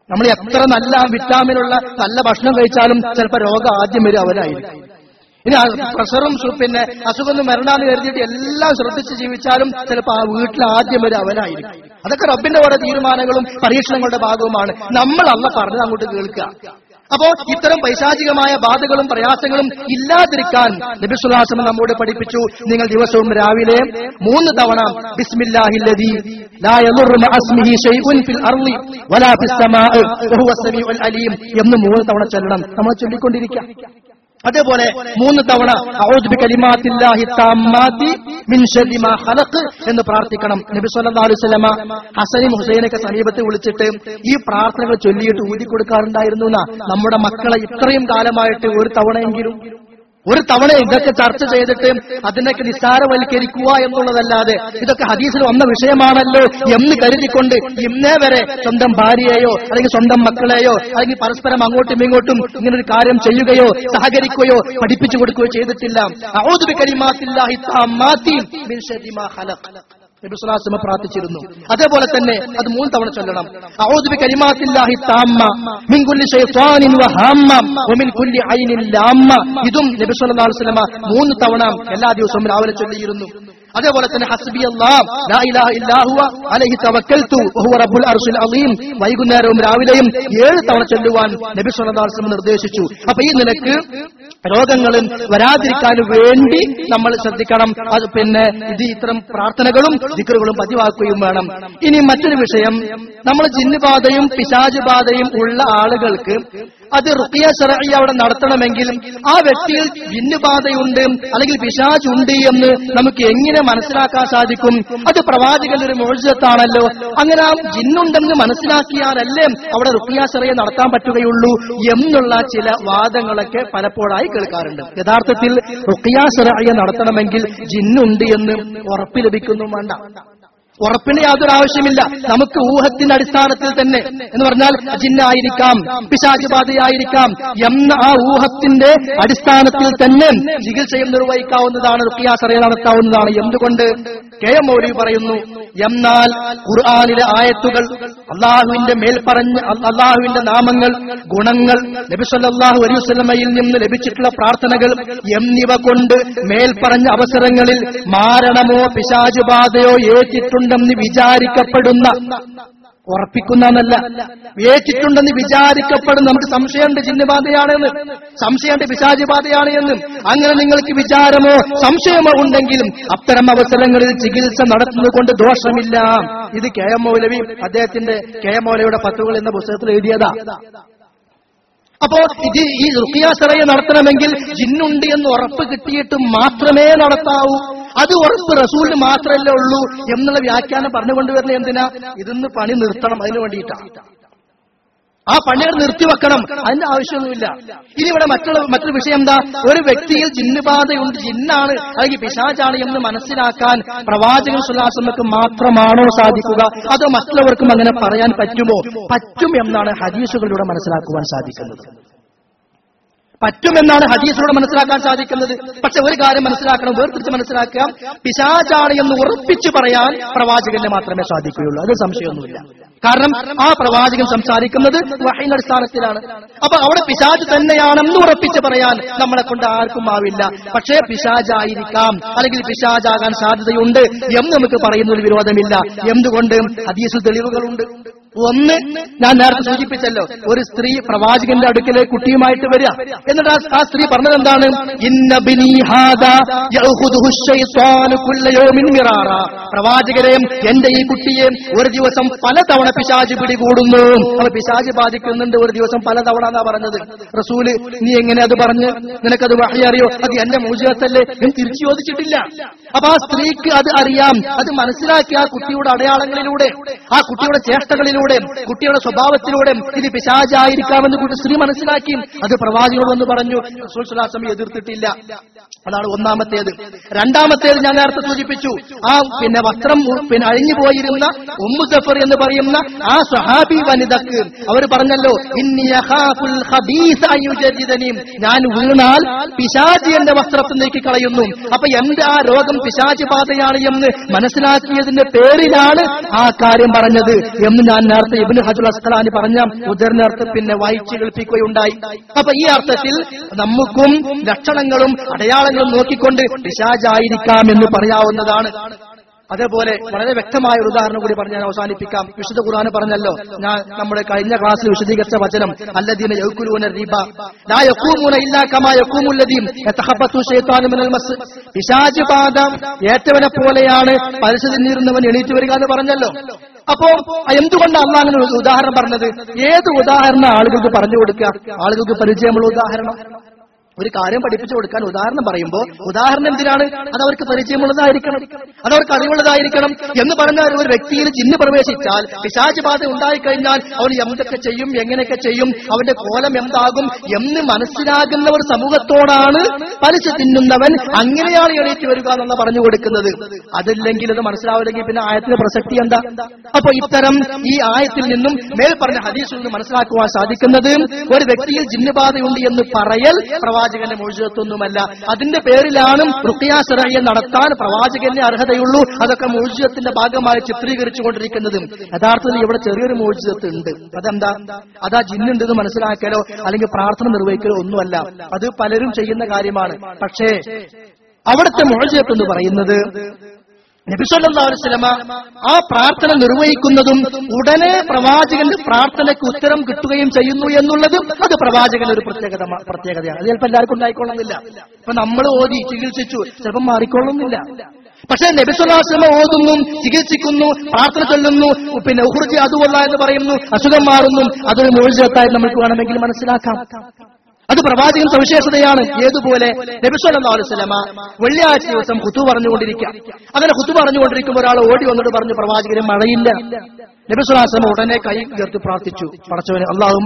നമ്മൾ എത്ര നല്ല വിറ്റാമിനുള്ള നല്ല ഭക്ഷണം കഴിച്ചാലും ചിലപ്പോൾ രോഗം ആദ്യം വരും അവരായിരിക്കും ഇനി ആ പ്രഷറും സു- പിന്നെ അസുഖമൊന്നും വരണ്ടാന്ന് കരുതിയിട്ട് എല്ലാം ശ്രദ്ധിച്ച് ജീവിച്ചാലും ചിലപ്പോൾ ആ വീട്ടിൽ ആദ്യം വരും അവനായിരിക്കും അതൊക്കെ റബ്ബിന്റെ ഓരോ തീരുമാനങ്ങളും പരീക്ഷണങ്ങളുടെ ഭാഗവുമാണ് നമ്മൾ അല്ല പറഞ്ഞത് അങ്ങോട്ട് കേൾക്കുക അപ്പോ ഇത്തരം പൈശാചികമായ ബാധകളും പ്രയാസങ്ങളും ഇല്ലാതിരിക്കാൻ നബിസുല്ലാസം നമ്മോട് പഠിപ്പിച്ചു നിങ്ങൾ ദിവസവും രാവിലെ മൂന്ന് തവണ ബിസ്മില്ലാഹില്ലദീ ലാ യദുറു മഅസ്മിഹി ശൈഉൻ ഫിൽ അർളി വലാ ഫിസ് സമാഇ വഹുവ സമീഉൽ അലീം എന്ന് മൂന്ന് തവണ ചൊല്ലണം നമ്മൾ ചൊല്ലിക്കൊണ്ടിരിക്കുക അതേപോലെ മൂന്ന് തവണ അഊദു ബികലിമാത്തില്ലാഹി താമ്മാതി മിൻ ശർരി മാ ഖലഖ് എന്ന് പ്രാർത്ഥിക്കണം നബി സല്ലല്ലാഹു അലൈഹി വസല്ലമ ഹസനും ഹുസൈനൊക്കെ സമീപത്ത് വിളിച്ചിട്ട് ഈ പ്രാർത്ഥനകൾ ചൊല്ലിയിട്ട് ഊതി കൊടുക്കാറുണ്ടായിരുന്നു എന്നാ നമ്മുടെ മക്കളെ ഇത്രയും കാലമായിട്ട് ഒരു തവണയെങ്കിലും ഒരു തവണ ഇതൊക്കെ ചർച്ച ചെയ്തിട്ട് അതിനൊക്കെ നിസ്സാരവൽക്കരിക്കുക എന്നുള്ളതല്ലാതെ ഇതൊക്കെ ഹദീസിൽ വന്ന വിഷയമാണല്ലോ എന്ന് കരുതിക്കൊണ്ട് ഇന്നേ വരെ സ്വന്തം ഭാര്യയെയോ അല്ലെങ്കിൽ സ്വന്തം മക്കളെയോ അല്ലെങ്കിൽ പരസ്പരം അങ്ങോട്ടും ഇങ്ങോട്ടും ഇങ്ങനെ ഒരു കാര്യം ചെയ്യുകയോ സഹകരിക്കുകയോ പഠിപ്പിച്ചു കൊടുക്കുകയോ ചെയ്തിട്ടില്ല ഔദു ബികലിമാത്തില്ലാഹി താമ്മാത്തി മിൻ ശർരി മാ ഖലഖ് നബി സ്വല്ലല്ലാഹു അലൈഹി വസല്ലം പ്രാർത്ഥിച്ചിരുന്നു അതേപോലെ തന്നെ അത് മൂന്ന് തവണ ചൊല്ലണം അഊദു ബികലിമാത്തില്ലാഹി താമ്മ മിൻ കുല്ലി ശൈത്വാനിൻ വഹാമ്മ വമിൻ കുല്ലി ഐനിൻ ലാമ്മ ഇതും നബി സ്വല്ലല്ലാഹു അലൈഹി വസല്ലം മൂന്ന് തവണ എല്ലാ ദിവസവും രാവിലെ ചൊല്ലിയിരുന്നു അതേപോലെ തന്നെ ഹസ്ബി അല്ലാഹ് ലാ ഇലാഹ ഇല്ലാ ഹുവ അലൈഹി തവക്കൽതു വഹുവ റബ്ബുൽ അർശിൽ അലീം വൈകുന്നേരവും രാവിലെയും ഏഴ് തവണ ചൊല്ലുവാൻ നബി സ്വല്ലല്ലാഹു അലൈഹി വസല്ലം നിർദ്ദേശിച്ചു അപ്പൊ ഈ നിലക്ക് രോഗങ്ങളും വരാതിരിക്കാൻ വേണ്ടി നമ്മൾ ശ്രദ്ധിക്കണം അത് പിന്നെ ഇത് ഇത്തരം പ്രാർത്ഥനകളും ദിക്കറുകളും പതിവാക്കുകയും വേണം ഇനി മറ്റൊരു വിഷയം നമ്മൾ ജിന്നുബാധയും പിശാജ് ബാധയും ഉള്ള ആളുകൾക്ക് അത് റുക്കിയ ശരഈ അവിടെ നടത്തണമെങ്കിൽ ആ വ്യക്തിയിൽ ജിന്നുബാധയുണ്ട് അല്ലെങ്കിൽ പിശാജ് ഉണ്ട് എന്ന് നമുക്ക് എങ്ങനെ മനസ്സിലാക്കാൻ സാധിക്കും അത് പ്രവാചകന്റെ ഒരു മോചിതത്താണല്ലോ അങ്ങനെ ആ ജിന്നുണ്ടെന്ന് മനസ്സിലാക്കിയാലല്ലേ അവിടെ റുക്കിയ ശരയെ നടത്താൻ പറ്റുകയുള്ളൂ എന്നുള്ള ചില വാദങ്ങളൊക്കെ പലപ്പോഴായി കേൾക്കാറുണ്ട് യഥാർത്ഥത്തിൽ റുക്കിയ ശരയെ നടത്തണമെങ്കിൽ ജിന്നുണ്ട് എന്ന് ഉറപ്പ് ലഭിക്കുന്നു വേണ്ട ഉറപ്പിന് യാതൊരു ആവശ്യമില്ല നമുക്ക് ഊഹത്തിന്റെ അടിസ്ഥാനത്തിൽ തന്നെ എന്ന് പറഞ്ഞാൽ ജിന്നായിരിക്കാം പിശാചുബാധയായിരിക്കാം എന്ന ആ ഊഹത്തിന്റെ അടിസ്ഥാനത്തിൽ തന്നെ ചികിത്സയും നിർവഹിക്കാവുന്നതാണ് റുക്കിയാസറയെ നടത്താവുന്നതാണ് എന്തുകൊണ്ട് കെ എം മൗലവി പറയുന്നു എന്നാൽ ഖുർആാനിലെ ആയത്തുകൾ അള്ളാഹുവിന്റെ മേൽ പറഞ്ഞ അള്ളാഹുവിന്റെ നാമങ്ങൾ ഗുണങ്ങൾ നബിസല്ലാഹു അലൈവല്ലമയിൽ നിന്ന് ലഭിച്ചിട്ടുള്ള പ്രാർത്ഥനകൾ എന്നിവ കൊണ്ട് മേൽ പറഞ്ഞ അവസരങ്ങളിൽ മാരണമോ പിശാചുബാധയോ ഏറ്റിട്ടുണ്ടെന്ന് വിചാരിക്കപ്പെടുന്ന ഉറപ്പിക്കുന്നതല്ല ഏറ്റിട്ടുണ്ടെന്ന് വിചാരിക്കപ്പെടുന്ന നമുക്ക് സംശയമുണ്ട് ജിന്നുബാധയാണെന്ന് സംശയമുണ്ട് പിശാചുബാധയാണ് എന്ന് അങ്ങനെ നിങ്ങൾക്ക് വിചാരമോ സംശയമോ ഉണ്ടെങ്കിലും അത്തരം അവസരങ്ങളിൽ ചികിത്സ നടത്തുന്നത് കൊണ്ട് ദോഷമില്ല ഇത് കെ എം മൗലവി അദ്ദേഹത്തിന്റെ കെ എം മൗലവിയുടെ പത്തുകൾ എന്ന പുസ്തകത്തിൽ എഴുതിയതാ അപ്പോ ഇത് ഈ റുക്കിയാസറയെ നടത്തണമെങ്കിൽ ജിന്നുണ്ട് എന്ന് ഉറപ്പ് കിട്ടിയിട്ട് മാത്രമേ നടത്താവൂ അത് ഉറപ്പ് റസൂലിന് മാത്രമല്ലേ ഉള്ളൂ എന്നുള്ള വ്യാഖ്യാനം പറഞ്ഞുകൊണ്ടുവരുന്നത് എന്തിനാ ഇതൊന്ന് പണി നിർത്തണം അതിനു വേണ്ടിയിട്ടാണ് ആ പണികൾ നിർത്തിവെക്കണം അതിന്റെ ആവശ്യമൊന്നുമില്ല ഇനി ഇവിടെ മറ്റുള്ള മറ്റൊരു വിഷയം എന്താ ഒരു വ്യക്തിയിൽ ജിന്നുബാധയുണ്ട് ജിന്നാണ് അല്ലെങ്കിൽ പിശാചാണ് എന്ന് മനസ്സിലാക്കാൻ പ്രവാചകൻ സുല്ലാസമ്മക്ക് മാത്രമാണോ സാധിക്കുക അതോ മറ്റുള്ളവർക്കും അങ്ങനെ പറയാൻ പറ്റുമോ പറ്റും എന്നാണ് ഹദീസുകളിലൂടെ മനസ്സിലാക്കുവാൻ സാധിക്കുന്നത് പറ്റുമെന്നാണ് ഹദീസിലൂടെ മനസ്സിലാക്കാൻ സാധിക്കുന്നത് പക്ഷെ ഒരു കാര്യം മനസ്സിലാക്കണം വേർതിരിച്ച് മനസ്സിലാക്കുക പിശാചാണ് എന്ന് ഉറപ്പിച്ചു പറയാൻ പ്രവാചകന് മാത്രമേ സാധിക്കുകയുള്ളൂ അത് സംശയമൊന്നുമില്ല കാരണം ആ പ്രവാചകൻ സംസാരിക്കുന്നത് വഹീന്റെ അടിസ്ഥാനത്തിലാണ് അപ്പൊ അവിടെ പിശാജ് തന്നെയാണെന്ന് ഉറപ്പിച്ച് പറയാൻ നമ്മളെ കൊണ്ട് ആർക്കും ആവില്ല പക്ഷേ പിശാജായിരിക്കാം അല്ലെങ്കിൽ പിശാജാകാൻ സാധ്യതയുണ്ട് എന്ന് നമുക്ക് പറയുന്നതിൽ വിരോധമില്ല എന്തുകൊണ്ട് ഹദീസിൽ തെളിവുകളുണ്ട് ഒന്ന് ഞാൻ നേരത്തെ സൂചിപ്പിച്ചല്ലോ ഒരു സ്ത്രീ പ്രവാചകന്റെ അടുക്കലേക്ക് കുട്ടിയുമായിട്ട് വരിക എന്നിട്ട് ആ- ആ സ്ത്രീ പറഞ്ഞത് എന്താണ് ഇന്ന ബിനി ഹാദാ യഅഖുദുഹു ശൈത്വാനു കുല്ല യൗമിൻ മിറാറ. പ്രവാചകരെ എന്റെ ഈ കുട്ടിയെ ഒരു ദിവസം പലതവണ പിശാജ് പിടികൂടുന്നു അപ്പൊ പിശാജ് ബാധിക്കുന്നുണ്ട് ഒരു ദിവസം പലതവണ എന്നാ പറഞ്ഞത് റസൂല് നീ എങ്ങനെ അത് പറഞ്ഞ് നിനക്കത് വഹി അറിയോ അത് എന്റെ മൂജത്തല്ലേ ഞാൻ തിരിച്ചു ചോദിച്ചിട്ടില്ല അപ്പൊ ആ സ്ത്രീക്ക് അത് അറിയാം അത് മനസ്സിലാക്കി ആ കുട്ടിയുടെ അടയാളങ്ങളിലൂടെ ആ കുട്ടിയുടെ ചേഷ്ടകളിലൂടെ കുട്ടിയുടെ സ്വഭാവത്തിലൂടെ ഇത് പിശാചായിരിക്കാമെന്ന് കുട്ടി സ്ത്രീ മനസ്സിലാക്കി അത് പ്രവാചകനോട് എന്ന് പറഞ്ഞു റസൂൽ സ്വലാസം എതിർത്തിട്ടില്ല അതാണ് ഒന്നാമത്തേത് രണ്ടാമത്തേത് ഞാൻ നേരത്തെ സൂചിപ്പിച്ചു ആ പിന്നെ വസ്ത്രം മു- പിന്നെ അഴിഞ്ഞു പോയിരുന്ന ഉമ്മു സഫർ എന്ന് പറയുന്ന ആ സഹാബി വനിതക്ക് അവർ പറഞ്ഞല്ലോ ഇന്നി യഖാഫുൽ ഖബീസ അൻ യുജദ്ദിദനി. ഞാൻ വീണാൽ പിശാചി എന്റെ വസ്ത്രത്തിൽ നീക്കി കളയുന്നു അപ്പൊ എന്റെ ആ രോഗം പിശാചി ബാധയാണ് എന്ന് മനസ്സിലാക്കിയതിന്റെ പേരിലാണ് ആ കാര്യം പറഞ്ഞത് എന്ന് ഞാൻ നേരത്തെ ഇബ്നു ഹജുൽ അസ്കലാനി പറഞ്ഞ ഉദാഹരണാർത്ഥം പിന്നെ വായിച്ചു കേൾപ്പിക്കുകയുണ്ടായി അപ്പൊ ഈ അർത്ഥത്തിൽ നമുക്കും ലക്ഷണങ്ങളും അടയാളങ്ങളും നോക്കിക്കൊണ്ട് പിശാചായിരിക്കാം എന്ന് പറയാവുന്നതാണ് അതേപോലെ വളരെ വ്യക്തമായ ഒരു ഉദാഹരണം കൂടി പറഞ്ഞ് ഞാൻ അവസാനിപ്പിക്കാം വിശുദ്ധ ഖുർആൻ പറഞ്ഞല്ലോ ഞാൻ നമ്മുടെ കഴിഞ്ഞ ക്ലാസ്സിൽ വിശദീകരിച്ച വചനം അല്ലദീന യൗക്കുലൂന റിബ ലാ യഖൂമുന ഇല്ലാ കമാ യഖൂമുല്ലദീൻ യതഖബത്തു ശൈത്താനു മിനൽ മസ് പിശാച് ബാധ ഏറ്റവനെ പോലെയാണ് പലിശ തിന്നിരുന്നവൻ എണീറ്റ് വരിക എന്ന് പറഞ്ഞല്ലോ അപ്പോ എന്തുകൊണ്ടാണ് അള്ളാഹ് അങ്ങനെ ഒരു ഉദാഹരണം പറഞ്ഞത് ഏത് ഉദാഹരണം ആളുകൾക്ക് പറഞ്ഞു കൊടുക്കുക ആളുകൾക്ക് പരിചയമുള്ള ഉദാഹരണം ഒരു കാര്യം പഠിപ്പിച്ചു കൊടുക്കാൻ ഉദാഹരണം പറയുമ്പോൾ ഉദാഹരണം എന്തിനാണ് അത് അവർക്ക് പരിചയമുള്ളതായിരിക്കണം അത് അവർക്ക് അറിവുള്ളതായിരിക്കണം എന്ന് പറഞ്ഞാൽ ഒരു വ്യക്തിയിൽ ജിന്ന് പ്രവേശിച്ചാൽ പിശാച് ബാധ ഉണ്ടായിക്കഴിഞ്ഞാൽ അവൻ എന്തൊക്കെ ചെയ്യും എങ്ങനെയൊക്കെ ചെയ്യും അവന്റെ കോലം എന്താകും എന്ന് മനസ്സിലാകുന്ന ഒരു സമൂഹത്തോടാണ് പലിശ തിന്നുന്നവൻ അങ്ങനെയാണ് എണീറ്റ് വരിക എന്നുള്ള പറഞ്ഞു കൊടുക്കുന്നത് അതില്ലെങ്കിൽ അത് മനസ്സിലാവില്ലെങ്കിൽ പിന്നെ ആയത്തിന്റെ പ്രസക്തി എന്താ അപ്പൊ ഇത്തരം ഈ ആയത്തിൽ നിന്നും മേൽ പറഞ്ഞ ഹദീസിൽ നിന്ന് മനസ്സിലാക്കുവാൻ സാധിക്കുന്നത് ഒരു വ്യക്തിയിൽ ജിന്നുബാധയുണ്ട് എന്ന് പറയൽ പ്രവാചകന്റെ മോചിതത്വമൊന്നുമല്ല അതിന്റെ പേരിലാണ് റുക്കിയാസറയെ നടത്താൻ പ്രവാചകന്റെ അർഹതയുള്ളൂ അതൊക്കെ മോചിതത്തിന്റെ ഭാഗമായി ചിത്രീകരിച്ചു കൊണ്ടിരിക്കുന്നത് യഥാർത്ഥത്തിൽ ഇവിടെ ചെറിയൊരു മോചിതത്ത് ഉണ്ട് അതെന്താ അതാ ജിന്നുണ്ടെന്ന് മനസ്സിലാക്കലോ അല്ലെങ്കിൽ പ്രാർത്ഥന നിർവഹിക്കലോ ഒന്നുമല്ല അത് പലരും ചെയ്യുന്ന കാര്യമാണ് പക്ഷേ അവിടുത്തെ മോചിതത്ത് എന്ന് പറയുന്നത് നബിസ്വല്ലാസ്ലമ ആ പ്രാർത്ഥന നിർവഹിക്കുന്നതും ഉടനെ പ്രവാചകന്റെ പ്രാർത്ഥനയ്ക്ക് ഉത്തരം കിട്ടുകയും ചെയ്യുന്നു എന്നുള്ളതും അത് പ്രവാചകന്റെ ഒരു പ്രത്യേകത പ്രത്യേകതയാണ് അത് ചിലപ്പോൾ എല്ലാവർക്കും ഉണ്ടായിക്കൊള്ളുന്നില്ല ഇപ്പൊ നമ്മൾ ഓതി ചികിത്സിച്ചു ചിലപ്പോൾ മാറിക്കൊള്ളുന്നില്ല പക്ഷേ നബിസ്വല്ലാസ്ലമ ഓതുന്നു ചികിത്സിക്കുന്നു പ്രാർത്ഥന ചൊല്ലുന്നു പിന്നെ ഉഹുർജി അതുമല്ല എന്ന് പറയുന്നു അസുഖം മാറുന്നു അതൊരു മോചിതത്തായി നമുക്ക് വേണമെങ്കിൽ മനസ്സിലാക്കാം അത് പ്രവാചകൻ സവിശേഷതയാണ് ഏതുപോലെ നബിസ്വല്ലാ അലുസലമ വെള്ളിയാഴ്ച ദിവസം കുത്തു പറഞ്ഞുകൊണ്ടിരിക്കുക അങ്ങനെ കുത്തു പറഞ്ഞുകൊണ്ടിരിക്കുമ്പോൾ ഒരാൾ ഓടി വന്നിട്ട് പറഞ്ഞു പ്രവാചകന് മഴയില്ല നബിസ്വലാസ്ലമ ഉടനെ കൈ ഉയർത്തി പ്രാർത്ഥിച്ചു പടച്ചവന് അള്ളാഹു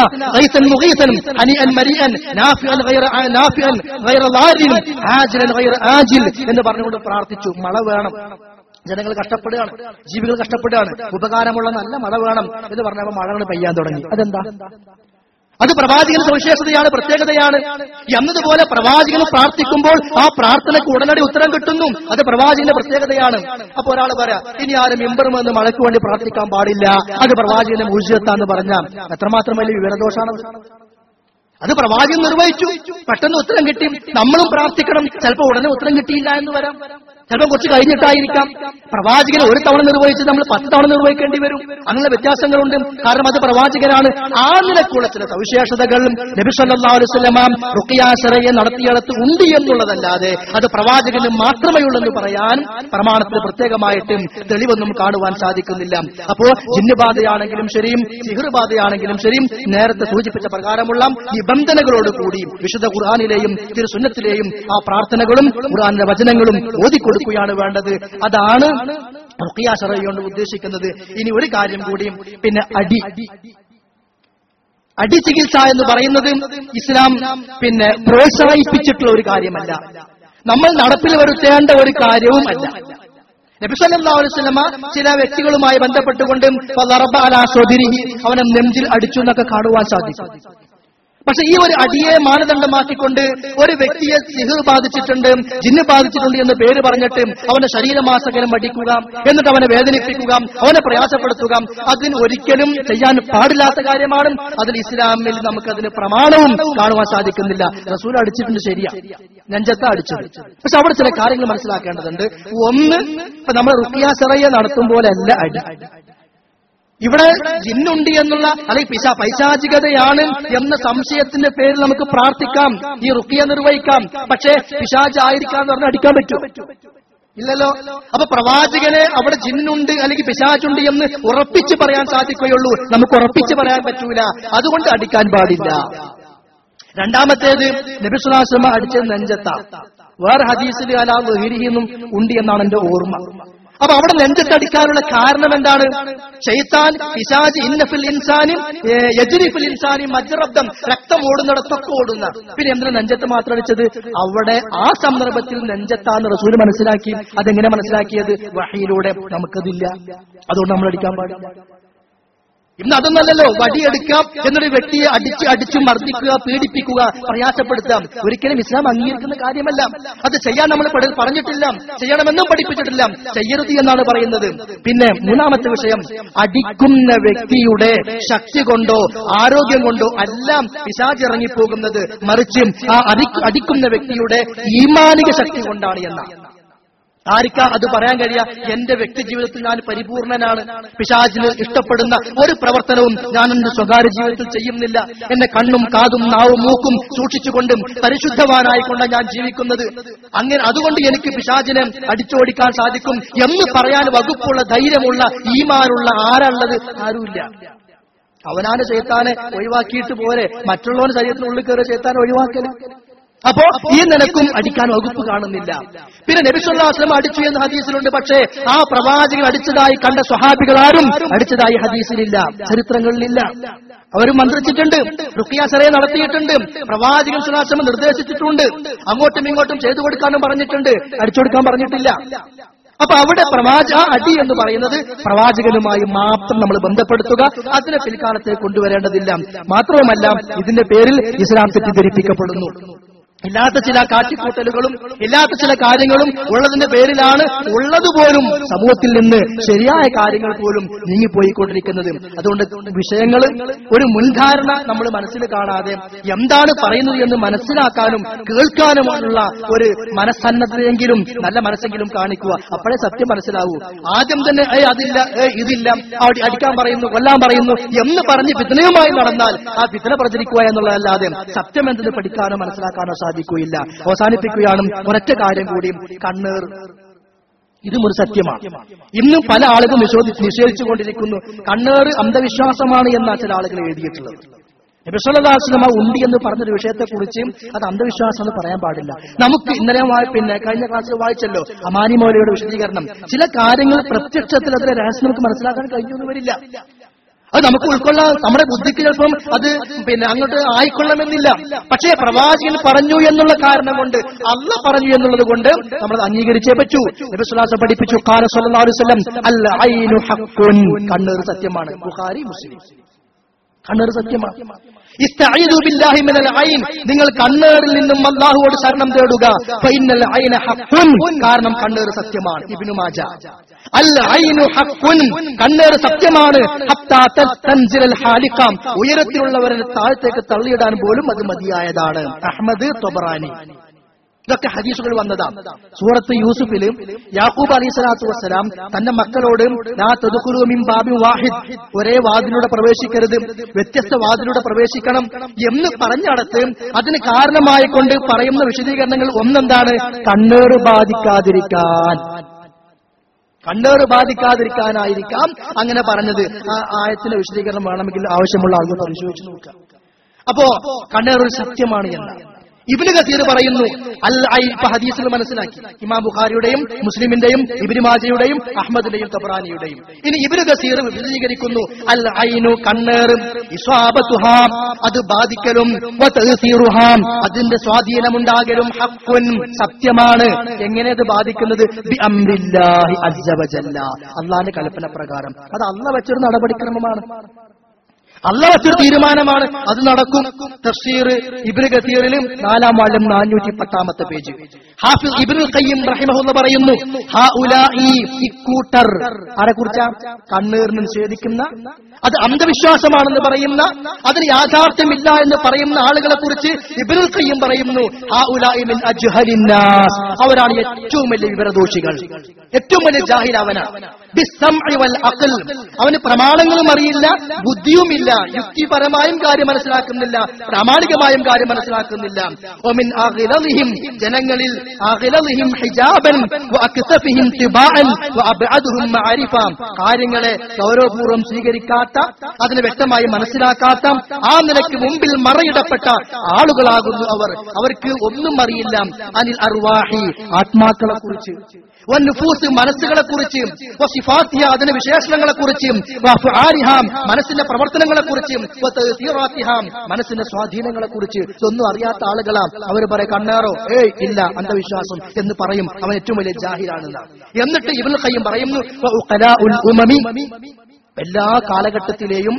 എന്ന് പറഞ്ഞുകൊണ്ട് പ്രാർത്ഥിച്ചു മഴ വേണം ജനങ്ങൾ കഷ്ടപ്പെടുകയാണ് ജീവികൾ കഷ്ടപ്പെടുകയാണ് ഉപകാരമുള്ള നല്ല മഴ വേണം എന്ന് പറഞ്ഞപ്പോൾ മഴകൾ പെയ്യാൻ തുടങ്ങി അതെന്താ അത് പ്രവാചകൻ സവിശേഷതയാണ് പ്രത്യേകതയാണ് എന്നതുപോലെ പ്രവാചകൻ പ്രാർത്ഥിക്കുമ്പോൾ ആ പ്രാർത്ഥനയ്ക്ക് ഉടനടി ഉത്തരം കിട്ടുന്നു അത് പ്രവാചകന്റെ പ്രത്യേകതയാണ് അപ്പൊ ഒരാൾ പറയാ ഇനി ആരും ഇമ്പറുമെന്ന് മഴയ്ക്ക് വേണ്ടി പ്രാർത്ഥിക്കാൻ പാടില്ല അത് പ്രവാചകന്റെ മൂജ്യത്താന്ന് പറഞ്ഞാൽ എത്രമാത്രം വലിയ വിവരദോഷാണ് അത് പ്രവാചകൻ നിർവഹിച്ചു പെട്ടെന്ന് ഉത്തരം കിട്ടി നമ്മളും പ്രാർത്ഥിക്കണം ചിലപ്പോൾ ഉടനെ ഉത്തരം കിട്ടിയില്ല എന്ന് വരാം ചിലപ്പോൾ കുറച്ച് കഴിഞ്ഞിട്ടായിരിക്കാം പ്രവാചകൻ ഒരു തവണ നിർവഹിച്ച് നമ്മൾ പത്ത് തവണ നിർവഹിക്കേണ്ടി വരും അങ്ങനെ വ്യത്യാസങ്ങളുണ്ട് കാരണം അത് പ്രവാചകനാണ് ആ നിലക്കുള്ള ചില സവിശേഷതകൾ നബി സല്ലല്ലാഹു അലൈഹി വസല്ലമ റുഖിയാസറയെ നടത്തിയിടത്ത് ഉണ്ട് എന്നുള്ളതല്ലാതെ അത് പ്രവാചകന് മാത്രമേ ഉള്ളെന്ന് പറയാൻ പ്രമാണത്തിൽ പ്രത്യേകമായിട്ടും തെളിവൊന്നും കാണുവാൻ സാധിക്കുന്നില്ല അപ്പോ ജിന്നുബാധയാണെങ്കിലും ശരിയും സിഹുർബാധയാണെങ്കിലും ശരിയും നേരത്തെ സൂചിപ്പിച്ച പ്രകാരമുള്ള നിബന്ധനകളോട് കൂടി വിശുദ്ധ ഖുർആാനിലെയും തിരുസുന്നത്തിലെയും ആ പ്രാർത്ഥനകളും ഖുർആാനിന്റെ വചനങ്ങളും ഓതിക്കൊടുക്കുകയാണ് വേണ്ടത് അതാണ് റുഖിയാസറ കൊണ്ട് ഉദ്ദേശിക്കുന്നത് ഇനി ഒരു കാര്യം കൂടിയും പിന്നെ അടി അടി ചികിത്സ എന്ന് പറയുന്നത് ഇസ്ലാം പിന്നെ പ്രോത്സാഹിപ്പിച്ചിട്ടുള്ള ഒരു കാര്യമല്ല നമ്മൾ നടപ്പിൽ വരുത്തേണ്ട ഒരു കാര്യവുമല്ല നബിസല്ലാസ്ലമ ചില വ്യക്തികളുമായി ബന്ധപ്പെട്ടുകൊണ്ട് അവനെ നെഞ്ചിൽ അടിച്ചു എന്നൊക്കെ കാണുവാൻ സാധിക്കും പക്ഷെ ഈ ഒരു അടിയെ മാനദണ്ഡമാക്കിക്കൊണ്ട് ഒരു വ്യക്തിയെ സിഹർ ബാധിച്ചിട്ടുണ്ട് ജിന്ന് ബാധിച്ചിട്ടുണ്ട് എന്ന് പേര് പറഞ്ഞിട്ട് അവന്റെ ശരീരമാസകലം അടിക്കുക എന്നിട്ട് അവനെ വേദനിപ്പിക്കുക അവനെ പ്രയാസപ്പെടുത്തുക അതിന് ഒരിക്കലും ചെയ്യാൻ പാടില്ലാത്ത കാര്യമാണ് അതിൽ ഇസ്ലാമിൽ നമുക്കതിന് പ്രമാണവും കാണുവാൻ സാധിക്കുന്നില്ല റസൂൽ അടിച്ചിട്ടുണ്ട് ശരിയാ നെഞ്ചത്ത അടിച്ചത് പക്ഷെ അവിടെ ചില കാര്യങ്ങൾ മനസ്സിലാക്കേണ്ടതുണ്ട് ഒന്ന് ഇപ്പൊ നമ്മൾ റുക്കിയ സെറയെ നടത്തുമ്പോലല്ല അടി ഇവിടെ ജിന്നുണ്ട് എന്നുള്ള അല്ലെങ്കിൽ പിശാ പൈശാചികതയാണ് എന്ന സംശയത്തിന്റെ പേരിൽ നമുക്ക് പ്രാർത്ഥിക്കാം ഈ റുക്കിയ നിർവഹിക്കാം പക്ഷേ പിശാചായിരിക്കാം എന്ന് പറഞ്ഞാൽ അടിക്കാൻ പറ്റും ഇല്ലല്ലോ അപ്പൊ പ്രവാചകനെ അവിടെ ജിന്നുണ്ട് അല്ലെങ്കിൽ പിശാചുണ്ട് എന്ന് ഉറപ്പിച്ച് പറയാൻ സാധിക്കുകയുള്ളൂ നമുക്ക് ഉറപ്പിച്ച് പറയാൻ പറ്റൂല അതുകൊണ്ട് അടിക്കാൻ പാടില്ല രണ്ടാമത്തേത് നബിസുലാശ്രമ അടിച്ചത് നെഞ്ചത്ത വേറെ ഹദീസിൽ അലാ ലഹിരിന്നും ഉണ്ട് എന്നാണ് എന്റെ ഓർമ്മ അപ്പൊ അവിടെ നെഞ്ചത്തടിക്കാനുള്ള കാരണം എന്താണ് ഷെയ്ത്താൻ പിശാജ് ഇന്നഫിൽ ഇൻസാനും യജുരിഫിൽ ഇൻസാനും മജ്റബ്ദം രക്തം ഓടുന്നിടത്തൊക്കെ ഓടുന്ന പിന്നെ എന്തിനാ നെഞ്ചത്ത് മാത്രം അടിച്ചത് അവിടെ ആ സന്ദർഭത്തിൽ നെഞ്ചത്താന്ന് റസൂൽ മനസ്സിലാക്കി അതെങ്ങനെ മനസ്സിലാക്കിയത് വഹിയിലൂടെ നമുക്കതില്ല അതുകൊണ്ട് നമ്മൾ അടിക്കാൻ പാടില്ല ഇന്ന് അതൊന്നല്ലല്ലോ വടിയെടുക്കാം എന്നൊരു വ്യക്തിയെ അടിച്ച് അടിച്ച് മർദ്ദിക്കുക പീഡിപ്പിക്കുക പ്രയാസപ്പെടുത്താം ഒരിക്കലും ഇസ്ലാം അംഗീകരിക്കുന്ന കാര്യമല്ല അത് ചെയ്യാൻ നമ്മൾ പഠി- പറഞ്ഞിട്ടില്ല ചെയ്യണമെന്നും പഠിപ്പിച്ചിട്ടില്ല ചെയ്യരുത് എന്നാണ് പറയുന്നത് പിന്നെ മൂന്നാമത്തെ വിഷയം അടിക്കുന്ന വ്യക്തിയുടെ ശക്തി കൊണ്ടോ ആരോഗ്യം കൊണ്ടോ എല്ലാം പിശാച് ഇറങ്ങിപ്പോകുന്നത് മറിച്ച് ആ അടി- അടിക്കുന്ന വ്യക്തിയുടെ ഈമാനിക ശക്തി കൊണ്ടാണ് എന്നാണ് ആർക്കാ അത് പറയാൻ കഴിയ എന്റെ വ്യക്തി ജീവിതത്തിൽ ഞാൻ പരിപൂർണനാണ് പിശാചിന് ഇഷ്ടപ്പെടുന്ന ഒരു പ്രവർത്തനവും ഞാൻ എന്റെ സ്വകാര്യ ജീവിതത്തിൽ ചെയ്യുന്നില്ല എന്റെ കണ്ണും കാതും നാവും മൂക്കും സൂക്ഷിച്ചുകൊണ്ടും പരിശുദ്ധവാനായിക്കൊണ്ടാണ് ഞാൻ ജീവിക്കുന്നത് അങ്ങനെ അതുകൊണ്ട് എനിക്ക് പിശാചിനെ അടിച്ചോടിക്കാൻ സാധിക്കും എന്ന് പറയാൻ വകുപ്പുള്ള ധൈര്യമുള്ള ഈമാനുള്ള ആരുള്ളത് ആരുമില്ല അവനാണ് ചെയ്ത്താനെ ഒഴിവാക്കിയിട്ട് പോരെ മറ്റുള്ളവന്റെ ശരീരത്തിനുള്ളിൽ കയറി ചെയ്ത്താൻ ഒഴിവാക്കല് അപ്പോ ഈ നിലക്കും അടിക്കാൻ വകുപ്പ് കാണുന്നില്ല പിന്നെ നബിസ്വല്ലാസ്ലം അടിച്ചു എന്ന ഹദീസിലുണ്ട് പക്ഷേ ആ പ്രവാചകൻ അടിച്ചതായി കണ്ട സ്വഹാബികൾ ആരും അടിച്ചതായി ഹദീസിലില്ല ചരിത്രങ്ങളിലില്ല അവർ മന്ത്രിച്ചിട്ടുണ്ട് റുക്കിയാസറയെ നടത്തിയിട്ടുണ്ട് പ്രവാചകൻ സുലാശ്രമം നിർദ്ദേശിച്ചിട്ടുണ്ട് അങ്ങോട്ടും ഇങ്ങോട്ടും ചെയ്തു കൊടുക്കാനും പറഞ്ഞിട്ടുണ്ട് അടിച്ചു കൊടുക്കാൻ പറഞ്ഞിട്ടില്ല അപ്പൊ അവിടെ പ്രവാച ആ അടി എന്ന് പറയുന്നത് പ്രവാചകനുമായി മാത്രം നമ്മൾ ബന്ധപ്പെടുത്തുക അതിനെ പിൽക്കാലത്തേക്ക് കൊണ്ടുവരേണ്ടതില്ല മാത്രവുമല്ല ഇതിന്റെ പേരിൽ ഇസ്ലാം തെറ്റിദ്ധരിപ്പിക്കപ്പെടുന്നു ഇല്ലാത്ത ചില കാട്ടിക്കൂട്ടലുകളും ഇല്ലാത്ത ചില കാര്യങ്ങളും ഉള്ളതിന്റെ പേരിലാണ് ഉള്ളതുപോലും സമൂഹത്തിൽ നിന്ന് ശരിയായ കാര്യങ്ങൾ പോലും നീങ്ങിപ്പോയിക്കൊണ്ടിരിക്കുന്നത് അതുകൊണ്ട് വിഷയങ്ങൾ ഒരു മുൻധാരണ നമ്മൾ മനസ്സിൽ കാണാതെ എന്താണ് പറയുന്നത് എന്ന് മനസ്സിലാക്കാനും കേൾക്കാനുമുള്ള ഒരു മനസ്സന്നദ്ധയെങ്കിലും നല്ല മനസ്സെങ്കിലും കാണിക്കുക അപ്പോഴേ സത്യം മനസ്സിലാവൂ ആദ്യം തന്നെ ഏ അതില്ല ഏ ഇതില്ല അവിടെ അടിക്കാൻ പറയുന്നു കൊല്ലാൻ പറയുന്നു എന്ന് പറഞ്ഞ് ഫിത്തനയുമായി നടന്നാൽ ആ ഫിത്തന പ്രചരിക്കുക എന്നുള്ളതല്ലാതെ സത്യം എന്തെന്ന് പഠിക്കാനോ മനസ്സിലാക്കാനോ സാധിക്കുകയില്ല അവസാനിപ്പിക്കുകയാണ് ഒരൊറ്റ കാര്യം കൂടി കണ്ണീർ ഇതും ഒരു സത്യമാണ് ഇന്നും പല ആളുകളും നിഷേധി നിഷേധിച്ചുകൊണ്ടിരിക്കുന്നു കണ്ണേറ് അന്ധവിശ്വാസമാണ് എന്ന ചില ആളുകൾ എഴുതിയിട്ടുള്ളത് നബിസ്വല്ലാസ്ലമ ഉണ്ട് എന്ന് പറഞ്ഞൊരു വിഷയത്തെക്കുറിച്ച് അത് അന്ധവിശ്വാസം എന്ന് പറയാൻ പാടില്ല നമുക്ക് ഇന്നലെ വായി- പിന്നെ കഴിഞ്ഞ ക്ലാസ്സിൽ വായിച്ചല്ലോ അമാനി മൗലയുടെ വിശദീകരണം ചില കാര്യങ്ങൾ പ്രത്യക്ഷത്തിൽ അതിലെ രഹസ്യം നമുക്ക് മനസ്സിലാക്കാൻ കഴിഞ്ഞൊന്നും വരില്ല അത് നമുക്ക് ഉൾക്കൊള്ളാൻ നമ്മുടെ ബുദ്ധിക്ക് ചിലപ്പം അത് പിന്നെ അങ്ങോട്ട് ആയിക്കൊള്ളണമെന്നില്ല പക്ഷേ പ്രവാചകൻ പറഞ്ഞു എന്നുള്ള കാരണം കൊണ്ട് അല്ല പറഞ്ഞു എന്നുള്ളത് കൊണ്ട് നമ്മൾ അത് അംഗീകരിച്ചേ പറ്റൂ നബിസ്വലാസ പഠിപ്പിച്ചു കാല സല്ലല്ലാഹു അലൈഹി വസല്ലം അൽ ഐനു ഹഖ്ഖുൻ കണ്ണീർ സത്യമാണ് ബുഖാരി മുസ്ലിം കണ്ണേർ സത്യമാണ് ഇസ്തഈദു ബില്ലാഹി മിനൽ ഐൻ നിങ്ങൾ കണ്ണേറിൽ നിന്നും അല്ലാഹുവോട് ശരണം തേടുക ഫഇന്നൽ ഐന ഹഖ്ഖുൻ കാരണം കണ്ണേർ സത്യമാണ് ഇബ്നു മാജ അൽ ഐനു ഹഖ്ഖുൻ കണ്ണേർ സത്യമാണ് ഹത്താ തൻസിലൽ ഹാലിഖാം ഉയരത്തിലുള്ളവരെ താഴത്തേക്ക് തള്ളിയിടാൻ പോലും അത് മതിയായതാണ് അഹ്മദ് തൊബറാനി ഇതൊക്കെ ഹദീസുകൾ വന്നതാണ് സൂറത്ത് യൂസുഫില് യാക്കൂബ് അലൈഹി സ്വലാത്തു വസ്സലാം തന്റെ മക്കളോട് ലാ തദ്ഖുലൂ മിൻ ബാബിൻ വാഹിദ് ഒരേ വാതിലൂടെ പ്രവേശിക്കരുത് വ്യത്യസ്ത വാതിലൂടെ പ്രവേശിക്കണം എന്ന് പറഞ്ഞടത്ത് അതിന് കാരണമായി കൊണ്ട് പറയുന്ന വിശദീകരണങ്ങൾ ഒന്നെന്താണ് കണ്ണേറ് ബാധിക്കാതിരിക്കാൻ കണ്ണേറ് ബാധിക്കാതിരിക്കാനായിരിക്കാം അങ്ങനെ പറഞ്ഞത് ആ ആയത്തിന്റെ വിശദീകരണം വേണമെങ്കിൽ ആവശ്യമുള്ള ആളുകൾ പരിശോധിച്ച് നോക്കാം അപ്പോ കണ്ണേർ ഒരു സത്യമാണ് എന്ന് ഇബിന് കസീർ പറയുന്നു അൽ ഐ ഇപ്പൊ ഹദീസിൽ മനസ്സിലാക്കി ഇമാം ബുഖാരിയുടെയും മുസ്ലിമിന്റെയും ഇബിന് മാജയുടെയും അഹമ്മദിന്റെയും തബ്രാനിയുടെയും ഇനി ഇബിന് കസീർ വിശദീകരിക്കുന്നു അൽ ഐനു കണ്ണേറും ഇസ്വാബത്തുഹാം അത് ബാധിക്കലും വതഅ്സീറുഹാം അതിന്റെ സ്വാധീനമുണ്ടാകലും ഹഖ്വൻ സത്യമാണ് എങ്ങനെ അത് ബാധിക്കുന്നത് ബി അംരില്ലാഹി അസ്സ വജല്ല അള്ളാന്റെ കൽപ്പന പ്രകാരം അത് അള്ള വെച്ചൊരു നടപടിക്രമമാണ് അല്ല വെച്ചൊരു തീരുമാനമാണ് അത് നടക്കും തഫ്സീർ ഇബ്നു ഗത്തീറിലും നാലാം വാല്യം നാനൂറ്റി പത്താമത്തെ പേജ് ഹാഫിസ് ഇബ്നുൽ ഖയ്യിം റഹിമഹുല്ല പറയുന്നു ഹാഉലാഇ ഇക്കൂട്ടർ ആരെ കുറിച്ചാ കണ്ണീറിന് നിഷേധിക്കുന്ന അത് അന്ധവിശ്വാസമാണെന്ന് പറയുന്ന അതിന് യാഥാർത്ഥ്യമില്ല എന്ന് പറയുന്ന ആളുകളെ കുറിച്ച് ഇബ്നുൽ ഖയ്യിം പറയുന്നു ഹാഉലാഇ മിൻ അജ്ഹലിന്നാസ് അവരാണ് ഏറ്റവും വലിയ വിവരദോഷികൾ ഏറ്റവും വലിയ ജാഹിൽ അവനാണ് ബിസ്സംഇ വൽ അഖൽ അവന് പ്രമാണങ്ങളും അറിയില്ല ബുദ്ധിയുമില്ല യുക്തിപരമായും കാര്യം മനസ്സിലാക്കുന്നില്ല പ്രാമാണികമായും കാര്യം മനസ്സിലാക്കുന്നില്ല ഒമിൻ അഖിലഹിം ജനങ്ങളിൽ അഖിലഹിം ഹിജാബൻ വഅക്സഫിഹിം തിബാഅൻ വഅബ്അദുഹും മഅരിഫ കാര്യങ്ങളെ ഗൗരവപൂർവ്വം സ്വീകരിക്കാത്ത അതിനെ വ്യക്തമായി മനസ്സിലാക്കാത്ത ആ നിലയ്ക്ക് മുമ്പിൽ മറയിടപ്പെട്ട ആളുകളാകുന്നു അവർ അവർക്ക് ഒന്നും അറിയില്ല അനിൽ അർവാഹി ആത്മാക്കളെ കുറിച്ച് വന്നുഫൂസ് മനസ്സുകളെ കുറിച്ച് വസിഫാത്തിയ അതിന്റെ വിശേഷണങ്ങളെ കുറിച്ചും മനസ്സിന്റെ പ്രവർത്തനങ്ങളെ കുറിച്ചും മനസ്സിന്റെ സ്വാധീനങ്ങളെ കുറിച്ച് ഇതൊന്നും അറിയാത്ത ആളുകളാം അവർ പറയും കണ്ണേറോ ഏയ് ഇല്ല അന്ധവിശ്വാസം എന്ന് പറയും അവൻ ഏറ്റവും വലിയ ജാഹിരാണെന്ന് എന്നിട്ട് ഇവൽ കയ്യും പറയുന്നു "വഉഖലാഉൽ ഉമമി എല്ലാ കാലഘട്ടത്തിലെയും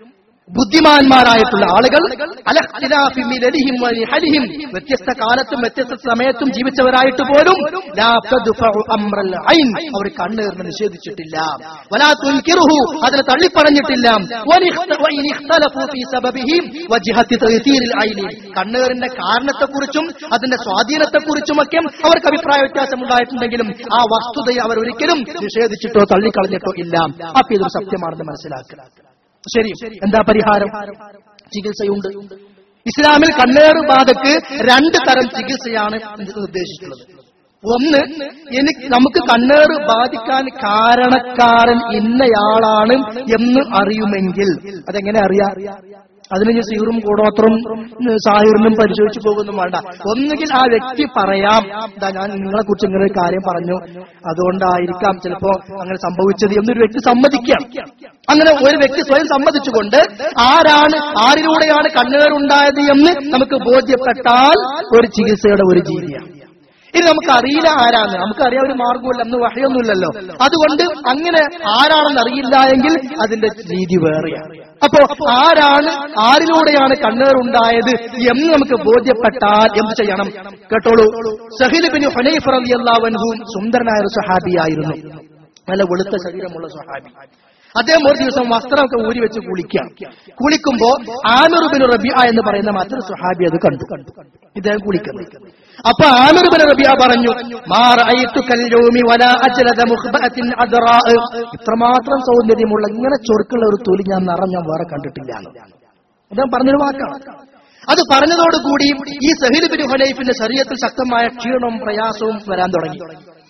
ബുദ്ധിമാന്മാരായിട്ടുള്ള ആളുകൾ അലഖ്തിലാഫി മിലലിഹിം വലിഹലിഹിം വ്യത്യസ്ത കാലത്തും വ്യത്യസ്ത സമയത്തും ജീവിച്ചവരായിട്ട് പോലും ലാ തദ്ഫഉ അംറൽ ഐൻ അവർ കണ്ണേറിന് നിഷേധിച്ചിട്ടില്ല വലാ തുൻകിറുഹു അതിനെ തള്ളിപ്പറഞ്ഞിട്ടില്ല വനിഖ്ത- വഇൻ ഇഖ്തലഫു ഫീ സബബിഹി വജ്ഹത്തി തയ്തീരിൽ ഐനി കണ്ണേറിന്റെ കാരണത്തെക്കുറിച്ചും അതിന്റെ സ്വാധീനത്തെക്കുറിച്ചുമൊക്കെ അവർക്ക് അഭിപ്രായ വ്യത്യാസം ഉണ്ടായിട്ടുണ്ടെങ്കിലും ആ വസ്തുതയെ അവർ ഒരിക്കലും നിഷേധിച്ചിട്ടോ തള്ളിക്കളഞ്ഞിട്ടോ ഇല്ല അപ്പൊ ഇതൊരു സത്യമാണെന്ന് മനസ്സിലാക്കുക ശരി എന്താ പരിഹാരം ചികിത്സയുണ്ട് ഇസ്ലാമിൽ കണ്ണേറ് ബാധക്ക് രണ്ട് തരം ചികിത്സയാണ് നിർദ്ദേശിച്ചിട്ടുള്ളത് ഒന്ന് എനിക്ക് നമുക്ക് കണ്ണേറ് ബാധിക്കാൻ കാരണക്കാരൻ ഇന്നയാളാണ് എന്ന് അറിയുമെങ്കിൽ അതെങ്ങനെ അറിയാം അതിന് ഞാൻ സീറും കൂടോത്രം സാഹിറിനും പരിശോധിച്ചു പോകുന്നു വേണ്ട ഒന്നുകിൽ ആ വ്യക്തി പറയാം ഇതാ ഞാൻ നിങ്ങളെ കുറിച്ച് ഇങ്ങനെ ഒരു കാര്യം പറഞ്ഞു അതുകൊണ്ടായിരിക്കാം ചിലപ്പോ അങ്ങനെ സംഭവിച്ചത് എന്നൊരു വ്യക്തി സമ്മതിക്കാം അങ്ങനെ ഒരു വ്യക്തി സ്വയം സമ്മതിച്ചുകൊണ്ട് ആരാണ് ആരിലൂടെയാണ് കണ്ണേറുണ്ടായത് എന്ന് നമുക്ക് ബോധ്യപ്പെട്ടാൽ ഒരു ചികിത്സയുടെ ഒരു രീതിയാണ് ഇനി നമുക്ക് അറിയില്ല ആരാണ് നമുക്കറിയാൻ ഒരു മാർഗമില്ല അന്ന് വഹയൊന്നുമില്ലല്ലോ അതുകൊണ്ട് അങ്ങനെ ആരാണെന്ന് അറിയില്ല എങ്കിൽ അതിന്റെ രീതി വേറെയാണ് അപ്പോ ആരാണ് ആരിലൂടെയാണ് കണ്ണേറുണ്ടായത് എന്ന് നമുക്ക് ബോധ്യപ്പെട്ടാൽ എന്ത് ചെയ്യണം കേട്ടോളൂ സഹിൽ ബിൻ ഹുനൈഫ് റളിയല്ലാഹു അൻഹു സുന്ദരനായ ഒരു സഹാബിയായിരുന്നു നല്ല വെളുത്ത ശരീരമുള്ള സഹാബി അദ്ദേഹം ഒരു ദിവസം വസ്ത്രമൊക്കെ ഊരി വെച്ച് കുളിക്കാം കുളിക്കുമ്പോ ആമിറുബിൻ റബിയ എന്ന് പറയുന്ന മറ്റൊരു സുഹാബി അത് കണ്ടു ഇദ്ദേഹം കുളിക്കുന്നത് അപ്പൊ ആമിറുബിൻ റബിയ പറഞ്ഞു "മാ റഅയ്തു കൽയൗമി വലാ അജ്ലദ മുഖ്ബഅത്തിൻ അദ്റാ." ഇത്രമാത്രം സൗന്ദര്യമുള്ള ഇങ്ങനെ ചൊറുക്കുള്ള ഒരു തൊലി ഞാൻ നിറം ഞാൻ വേറെ കണ്ടിട്ടില്ല എന്ന്. അദ്ദേഹം പറഞ്ഞൊരു വാക്കാണ് അത് പറഞ്ഞതോടുകൂടി ഈ സഹിൽ ബിൻ ഹുനൈഫിന്റെ ശരീരത്തിൽ ശക്തമായ ക്ഷീണവും പ്രയാസവും വരാൻ തുടങ്ങി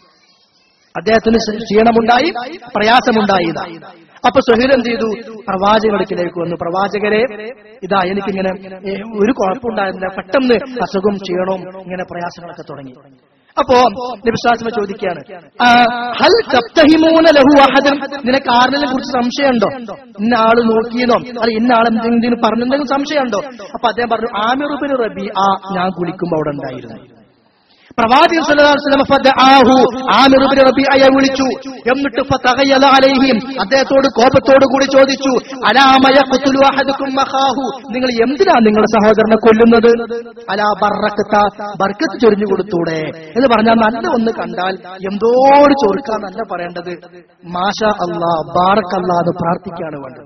അദ്ദേഹത്തിന് ക്ഷീണമുണ്ടായി പ്രയാസമുണ്ടായി ഇതാ. അപ്പൊ സുഹീൽ എന്ത് ചെയ്തു പ്രവാചകടുക്കിലേക്ക് വന്നു പ്രവാചകരെ ഇതാ എനിക്കിങ്ങനെ ഏ, ഒരു കുഴപ്പമുണ്ടായിരുന്നില്ല പെട്ടെന്ന് അസുഖം ക്ഷീണവും ഇങ്ങനെ പ്രയാസങ്ങളൊക്കെ തുടങ്ങി അപ്പോ നബിശ്വാസമ ചോദിക്കുകയാണ് ആ, ഹൽ തബ്തഹിമൂന ലഹു അഹദൻ നിനക്ക് ആരിനെ കുറിച്ച് സംശയമുണ്ടോ ഇന്ന ആള് നോക്കിയെന്നോ അല്ല ഇന്ന ആൾ എന്തെങ്കിലും പറഞ്ഞെന്തെങ്കിലും സംശയമുണ്ടോ അപ്പൊ അദ്ദേഹം പറഞ്ഞു ആമിറുബിൻ റബി ആ ഞാൻ കുളിക്കുമ്പോ അവിടെ ഉണ്ടായിരുന്നു പ്രവാചകൻ സല്ലല്ലാഹു അലൈഹി വസല്ലം ഫദആഹു ആമിർ ഇബ്നു റബീഅയെ വിളിച്ചു എന്നിട്ട് ഫതഗയ്യല അലൈഹിം അദ്ദേഹത്തോട് കോപത്തോടു കൂടി ചോദിച്ചു അലാമ യഖ്തുലു അഹദുക്കും മഖാഹു നിങ്ങൾ എന്തിനാ നിങ്ങളുടെ സഹോദരനെ കൊല്ലുന്നത് അലാ ബർറക്കത്ത ബർക്കത്ത് ചൊരിഞ്ഞു കൊടുത്തൂടെ എന്ന് പറഞ്ഞാൽ നല്ല ഒന്ന് കണ്ടാൽ എന്തോട് ചൊറുക്കാന്നല്ല പറയേണ്ടത് മാഷ അല്ലാ ബാറക്കല്ലാ എന്ന് പ്രാർത്ഥിക്കുകയാണ് വേണ്ടത്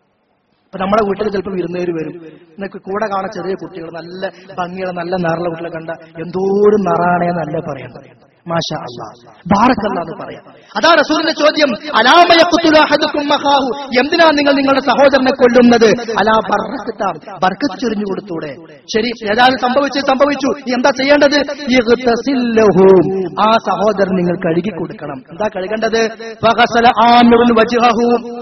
ഇപ്പൊ നമ്മുടെ വീട്ടിൽ ചിലപ്പോൾ വിരുന്നേര് വരും എന്നൊക്കെ കൂടെ കാണാൻ ചെറിയ കുട്ടികൾ നല്ല ഭംഗിയുള്ള നല്ല നിറമുള്ള കുട്ടികളെ കണ്ട എന്തോരം നിറാണേ നല്ല പറയേണ്ടത് മാഷാ അല്ലാ ബാറക്കല്ല എന്ന് പറയാം അതാ റസൂലിന്റെ ചോദ്യം അലാമയ കുത്തുലാഹദുക്കും മഹാഹു എന്തിനാ നിങ്ങൾ നിങ്ങളുടെ സഹോദരനെ കൊല്ലുന്നത് അലാ ബർക്കത്താം ബർക്കത്ത് ചൊരിഞ്ഞു കൊടുത്തൂടെ ശരി ഏതായാലും സംഭവിച്ചു സംഭവിച്ചു നീ എന്താ ചെയ്യേണ്ടത് ഇഗ്തസില്ലഹും. ആ സഹോദരൻ നിങ്ങൾ കഴുകി കൊടുക്കണം എന്താ കഴുകേണ്ടത് ഫഗസല ആമിറുൻ വജ്ഹഹു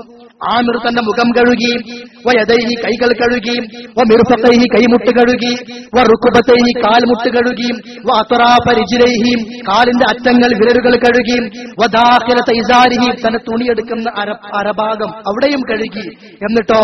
ആമിർ തന്റെ മുഖം കഴുകി വയതൈഹി കൈകൾ കഴുകി വമിർഫഖൈഹി കൈമുട്ട് കഴുകി വറുക്കുബത്തൈഹി കാൽമുട്ട് കഴുകി വഅത്റാഫ റിജ്ലൈഹി കാലിന്റെ അറ്റങ്ങൾ വിരലുകൾ കഴുകി വദാഖില തൈസാരിഹി തന്റെ തുണിയെടുക്കുന്ന അര അരഭാഗം അവിടെയും കഴുകി എന്നിട്ടോ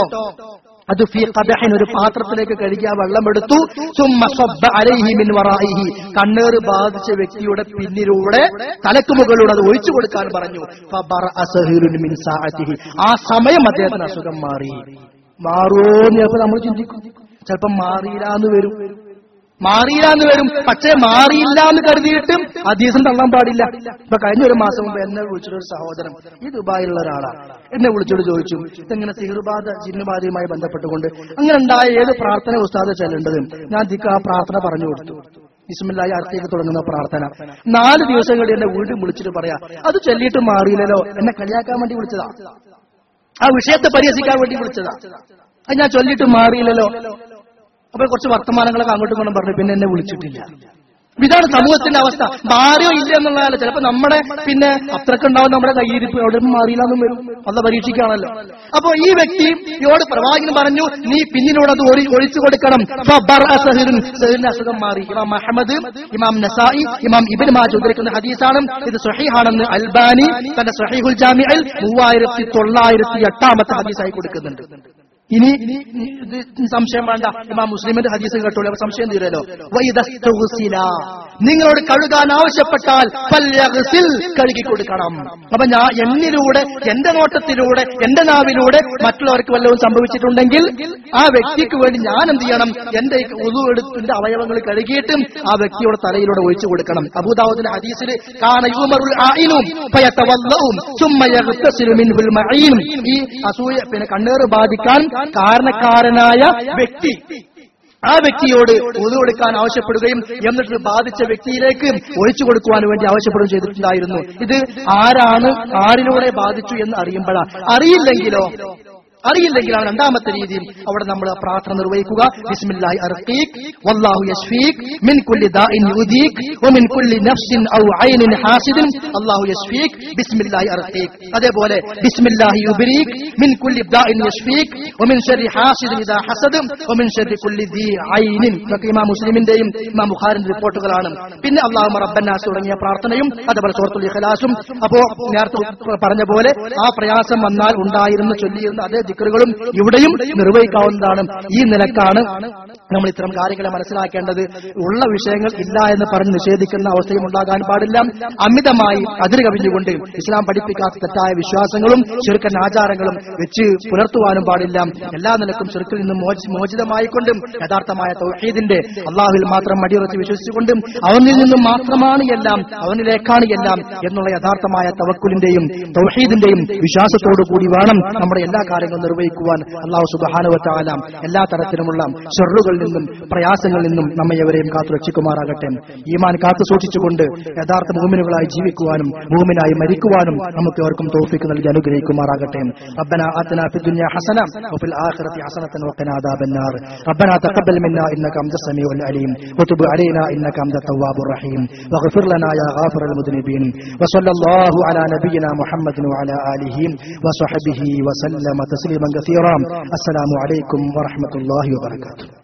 അത് ഫീ ഖദഹിൻ ഒരു പാത്രത്തിലേക്ക് കഴുകി ആ വെള്ളം എടുത്തു സുമ്മ സബ്ബ അലൈഹി മിൻ വറായിഹി കണ്ണേറ് ബാധിച്ച വ്യക്തിയുടെ പിന്നിലൂടെ തലക്ക് മുകളിലൂടെ അത് ഒഴിച്ചു കൊടുക്കാൻ പറഞ്ഞു ഫബറഅ സഹീറുൻ മിൻ സാഅതിഹി ആ സമയം അദ്ദേഹത്തിന് അസുഖം മാറി മാറുമോന്ന് ചിലപ്പോൾ നമ്മൾ ചിന്തിക്കും ചിലപ്പോൾ മാറിയില്ലാന്ന് വരും മാറിയില്ലാന്ന് വരും പക്ഷേ മാറിയില്ല എന്ന് കരുതിയിട്ടും അധീസം തള്ളാൻ പാടില്ല ഇപ്പൊ കഴിഞ്ഞ ഒരു മാസം മുമ്പ് എന്നെ വിളിച്ചൊരു ഒരു സഹോദരൻ ഈ ദുബായിലുള്ള ഒരാളാണ് എന്നെ വിളിച്ചോട് ചോദിച്ചു ഇതെങ്ങനെ സിഹിർബാധ ജിന്നുബാധയുമായി ബന്ധപ്പെട്ടുകൊണ്ട് അങ്ങനെ ഉണ്ടായ ഏത് പ്രാർത്ഥന ഉസ്താദ് ചെല്ലേണ്ടത് ഞാൻ ദിക്ക് ആ പ്രാർത്ഥന പറഞ്ഞു കൊടുത്തു ബിസ്മില്ലാഹി അർത്ഥേക്ക് തുടങ്ങുന്ന പ്രാർത്ഥന നാല് ദിവസം കൂടി എന്നെ വീണ്ടും വിളിച്ചിട്ട് പറയാ അത് ചൊല്ലിയിട്ട് മാറിയില്ലല്ലോ എന്നെ കളിയാക്കാൻ വേണ്ടി വിളിച്ചതാ ആ വിഷയത്തെ പരിഹസിക്കാൻ വേണ്ടി വിളിച്ചതാ അത് ഞാൻ ചൊല്ലിയിട്ട് മാറിയില്ലല്ലോ അപ്പൊ കുറച്ച് വർത്തമാനങ്ങളൊക്കെ അങ്ങോട്ടും ഇങ്ങോട്ടും പറഞ്ഞു പിന്നെ എന്നെ വിളിച്ചിട്ടില്ല ഇതാണ് സമൂഹത്തിന്റെ അവസ്ഥ മാറിയോ ഇല്ല എന്നുള്ളതല്ല ചിലപ്പോ നമ്മുടെ പിന്നെ അത്രക്ക് ഉണ്ടാവും നമ്മുടെ കയ്യിരിപ്പ് അവിടെ മാറിയില്ലെന്നും വരും അല്ല പരീക്ഷിക്കുകയാണല്ലോ അപ്പൊ ഈ വ്യക്തി ഇയോട് പ്രവാചകൻ പറഞ്ഞു നീ പിന്നിലൂടെ അത് ഒഴി- ഒഴിച്ചു കൊടുക്കണം ഫബറഅ സഹിറുൻ. സഹിറിന്റെ അസുഖം മാറി ഇമാം അഹമ്മദ് ഇമാം നസായി ഇമാം ഇബിൻ മാജ് ഉദ്ധരിക്കുന്ന ഹദീസാണ് ഇത് സഹീഹാണെന്ന് അൽബാനി തന്റെ സഹീഹുൽ ജാമിഅൽ മൂവായിരത്തി തൊള്ളായിരത്തി എട്ടാമത്തെ ഹദീസായി കൊടുക്കുന്നുണ്ട് ഇനി ഇത് സംശയം വേണ്ട ഇമാം മുസ്ലിമിന്റെ ഹദീസ് കേട്ടോളൂ അപ്പൊ സംശയം തീരല്ലോ വൈദസ്തഗ്സില. നിങ്ങളോട് കഴുകാൻ ആവശ്യപ്പെട്ടാൽ ഫല്യഗ്സിൽ കഴുകി കൊടുക്കണം അപ്പൊ ഞാൻ എന്നിലൂടെ എന്റെ നോട്ടത്തിലൂടെ എന്റെ നാവിലൂടെ മറ്റുള്ളവർക്ക് വല്ലതും സംഭവിച്ചിട്ടുണ്ടെങ്കിൽ ആ വ്യക്തിക്ക് വേണ്ടി ഞാൻ എന്ത് ചെയ്യണം എന്റെ ഉതുവെടുത്തിന്റെ അവയവങ്ങൾ കഴുകിയിട്ടും ആ വ്യക്തിയുടെ തലയിലൂടെ ഒഴിച്ചു കൊടുക്കണം അബൂദാവുദിന്റെ ഹദീസിൽ കാന യൂമറുൽ ആയിനും ഫയതവല്ലഉം സുമ്മ യഗ്തസിലു മിൻഹുൽ മഈനും ഈ അസൂയ പിന്നെ കണ്ണേറ് ബാധിക്കാൻ കാരണക്കാരനായ വ്യക്തി ആ വ്യക്തിയോട് ഒതു കൊടുക്കാൻ ആവശ്യപ്പെടുകയും എന്നിട്ട് ബാധിച്ച വ്യക്തിയിലേക്ക് ഒഴിച്ചു കൊടുക്കുവാൻ വേണ്ടി ആവശ്യപ്പെടുകയും ചെയ്തിട്ടുണ്ടായിരുന്നു ഇത് ആരാണ് ആരിലൂടെ ബാധിച്ചു എന്ന് അറിയുമ്പോഴാണ് അറിയില്ലെങ്കിലോ അറിയില്ലെങ്കിലാണ് രണ്ടാമത്തെ രീതിയിൽ അവിടെ നമ്മൾ പ്രാർത്ഥന നിർവഹിക്കുക ബിസ്മില്ലാഹി അർഖീക് വല്ലാഹു യശ്ഫീക് മിൻ കുല്ലി ദാഇൻ യുദീക് വമിൻ കുല്ലി നഫ്സിൻ ഔ ഐനിൻ ഹാസിദിൻ അല്ലാഹു യശ്ഫീക് ബിസ്മില്ലാഹി അർഖീക് അതേപോലെ ബിസ്മില്ലാഹി യുബ്രീക് മിൻ കുല്ലി ദാഇൻ യശ്ഫീക് വമിൻ ശർരി ഹാസിദിൻ ഇദാ ഹസദ് വമിൻ ശർരി കുല്ലി ദീ ഐനിൻ ഇതൊക്കെ ഇമാം മുസ്ലിമിന്റെയും ഇമാം ബുഖാരിന്റെ റിപ്പോർട്ടുകളാണ് പിന്നെ അല്ലാഹു റബ്ബന്നാസ് തുടങ്ങിയ പ്രാർത്ഥനയും അതേപോലെ സൂറത്തുൽ ഇഖ്ലാസും അപ്പോ നേരത്തെ പറഞ്ഞ പോലെ ആ പ്രയാസം വന്നാൽ ഉണ്ടായിരുന്ന ചൊല്ലിയിരുന്ന അതേ ദിക്കറുകളും ഇവിടെയും നിർവഹിക്കാവുന്നതാണ് ഈ നിലക്കാണ് നമ്മൾ ഇത്തരം കാര്യങ്ങളെ മനസ്സിലാക്കേണ്ടത് ഉള്ള വിഷയങ്ങൾ ഇല്ല എന്ന് പറഞ്ഞ് നിഷേധിക്കുന്ന അവസ്ഥയും ഉണ്ടാകാൻ പാടില്ല അമിതമായി അതിര് കവിഞ്ഞുകൊണ്ട് ഇസ്ലാം പഠിപ്പിക്കാത്ത തെറ്റായ വിശ്വാസങ്ങളും ചെറുക്കൻ ആചാരങ്ങളും വെച്ച് പുലർത്തുവാനും പാടില്ല എല്ലാ നിലക്കും ചെറുക്കിൽ നിന്നും മോചി- മോചിതമായിക്കൊണ്ടും യഥാർത്ഥമായ തൗഹീദിന്റെ അള്ളാഹുവിൽ മാത്രം മടിയുറച്ച് വിശ്വസിച്ചുകൊണ്ടും അവനിൽ നിന്നും മാത്രമാണ് എല്ലാം അവനിലേക്കാണ് എല്ലാം എന്നുള്ള യഥാർത്ഥമായ തവക്കുലിന്റെയും തൗഹീദിന്റെയും വിശ്വാസത്തോടു കൂടി വേണം നമ്മുടെ എല്ലാ കാര്യങ്ങളും നിർവഹിക്കുവാൻ അള്ളാഹു സുബാനുവത്താല എല്ലാ തരത്തിലുമുള്ള ഷെറുകളിൽ നിന്നും പ്രയാസങ്ങളിൽ നിന്നും നമ്മെ എവരെയും കാത്തു രക്ഷിക്കുമാറാകട്ടെ ഈമാൻ കാത്തു സൂക്ഷിച്ചുകൊണ്ട് യഥാർത്ഥ ഭൂമിനുകളായി ജീവിക്കുവാനും ഭൂമിനായി മരിക്കുവാനും നമുക്ക് അവർക്കും തോഫിക്ക് നൽകി അനുഗ്രഹിക്കുമാറാകട്ടെ ربنا آتنا في الدنيا حسنة وفي الآخرة حسنة وقنا عذاب النار ربنا تقبل منا إنك أنت السميع العليم وتب علينا إنك أنت التواب الرحيم واغفر لنا يا غافر المذنبين وصلى الله على نبينا محمد وعلى آله وصحبه وسلم تسليما كثيرا السلام عليكم ورحمة الله وبركاته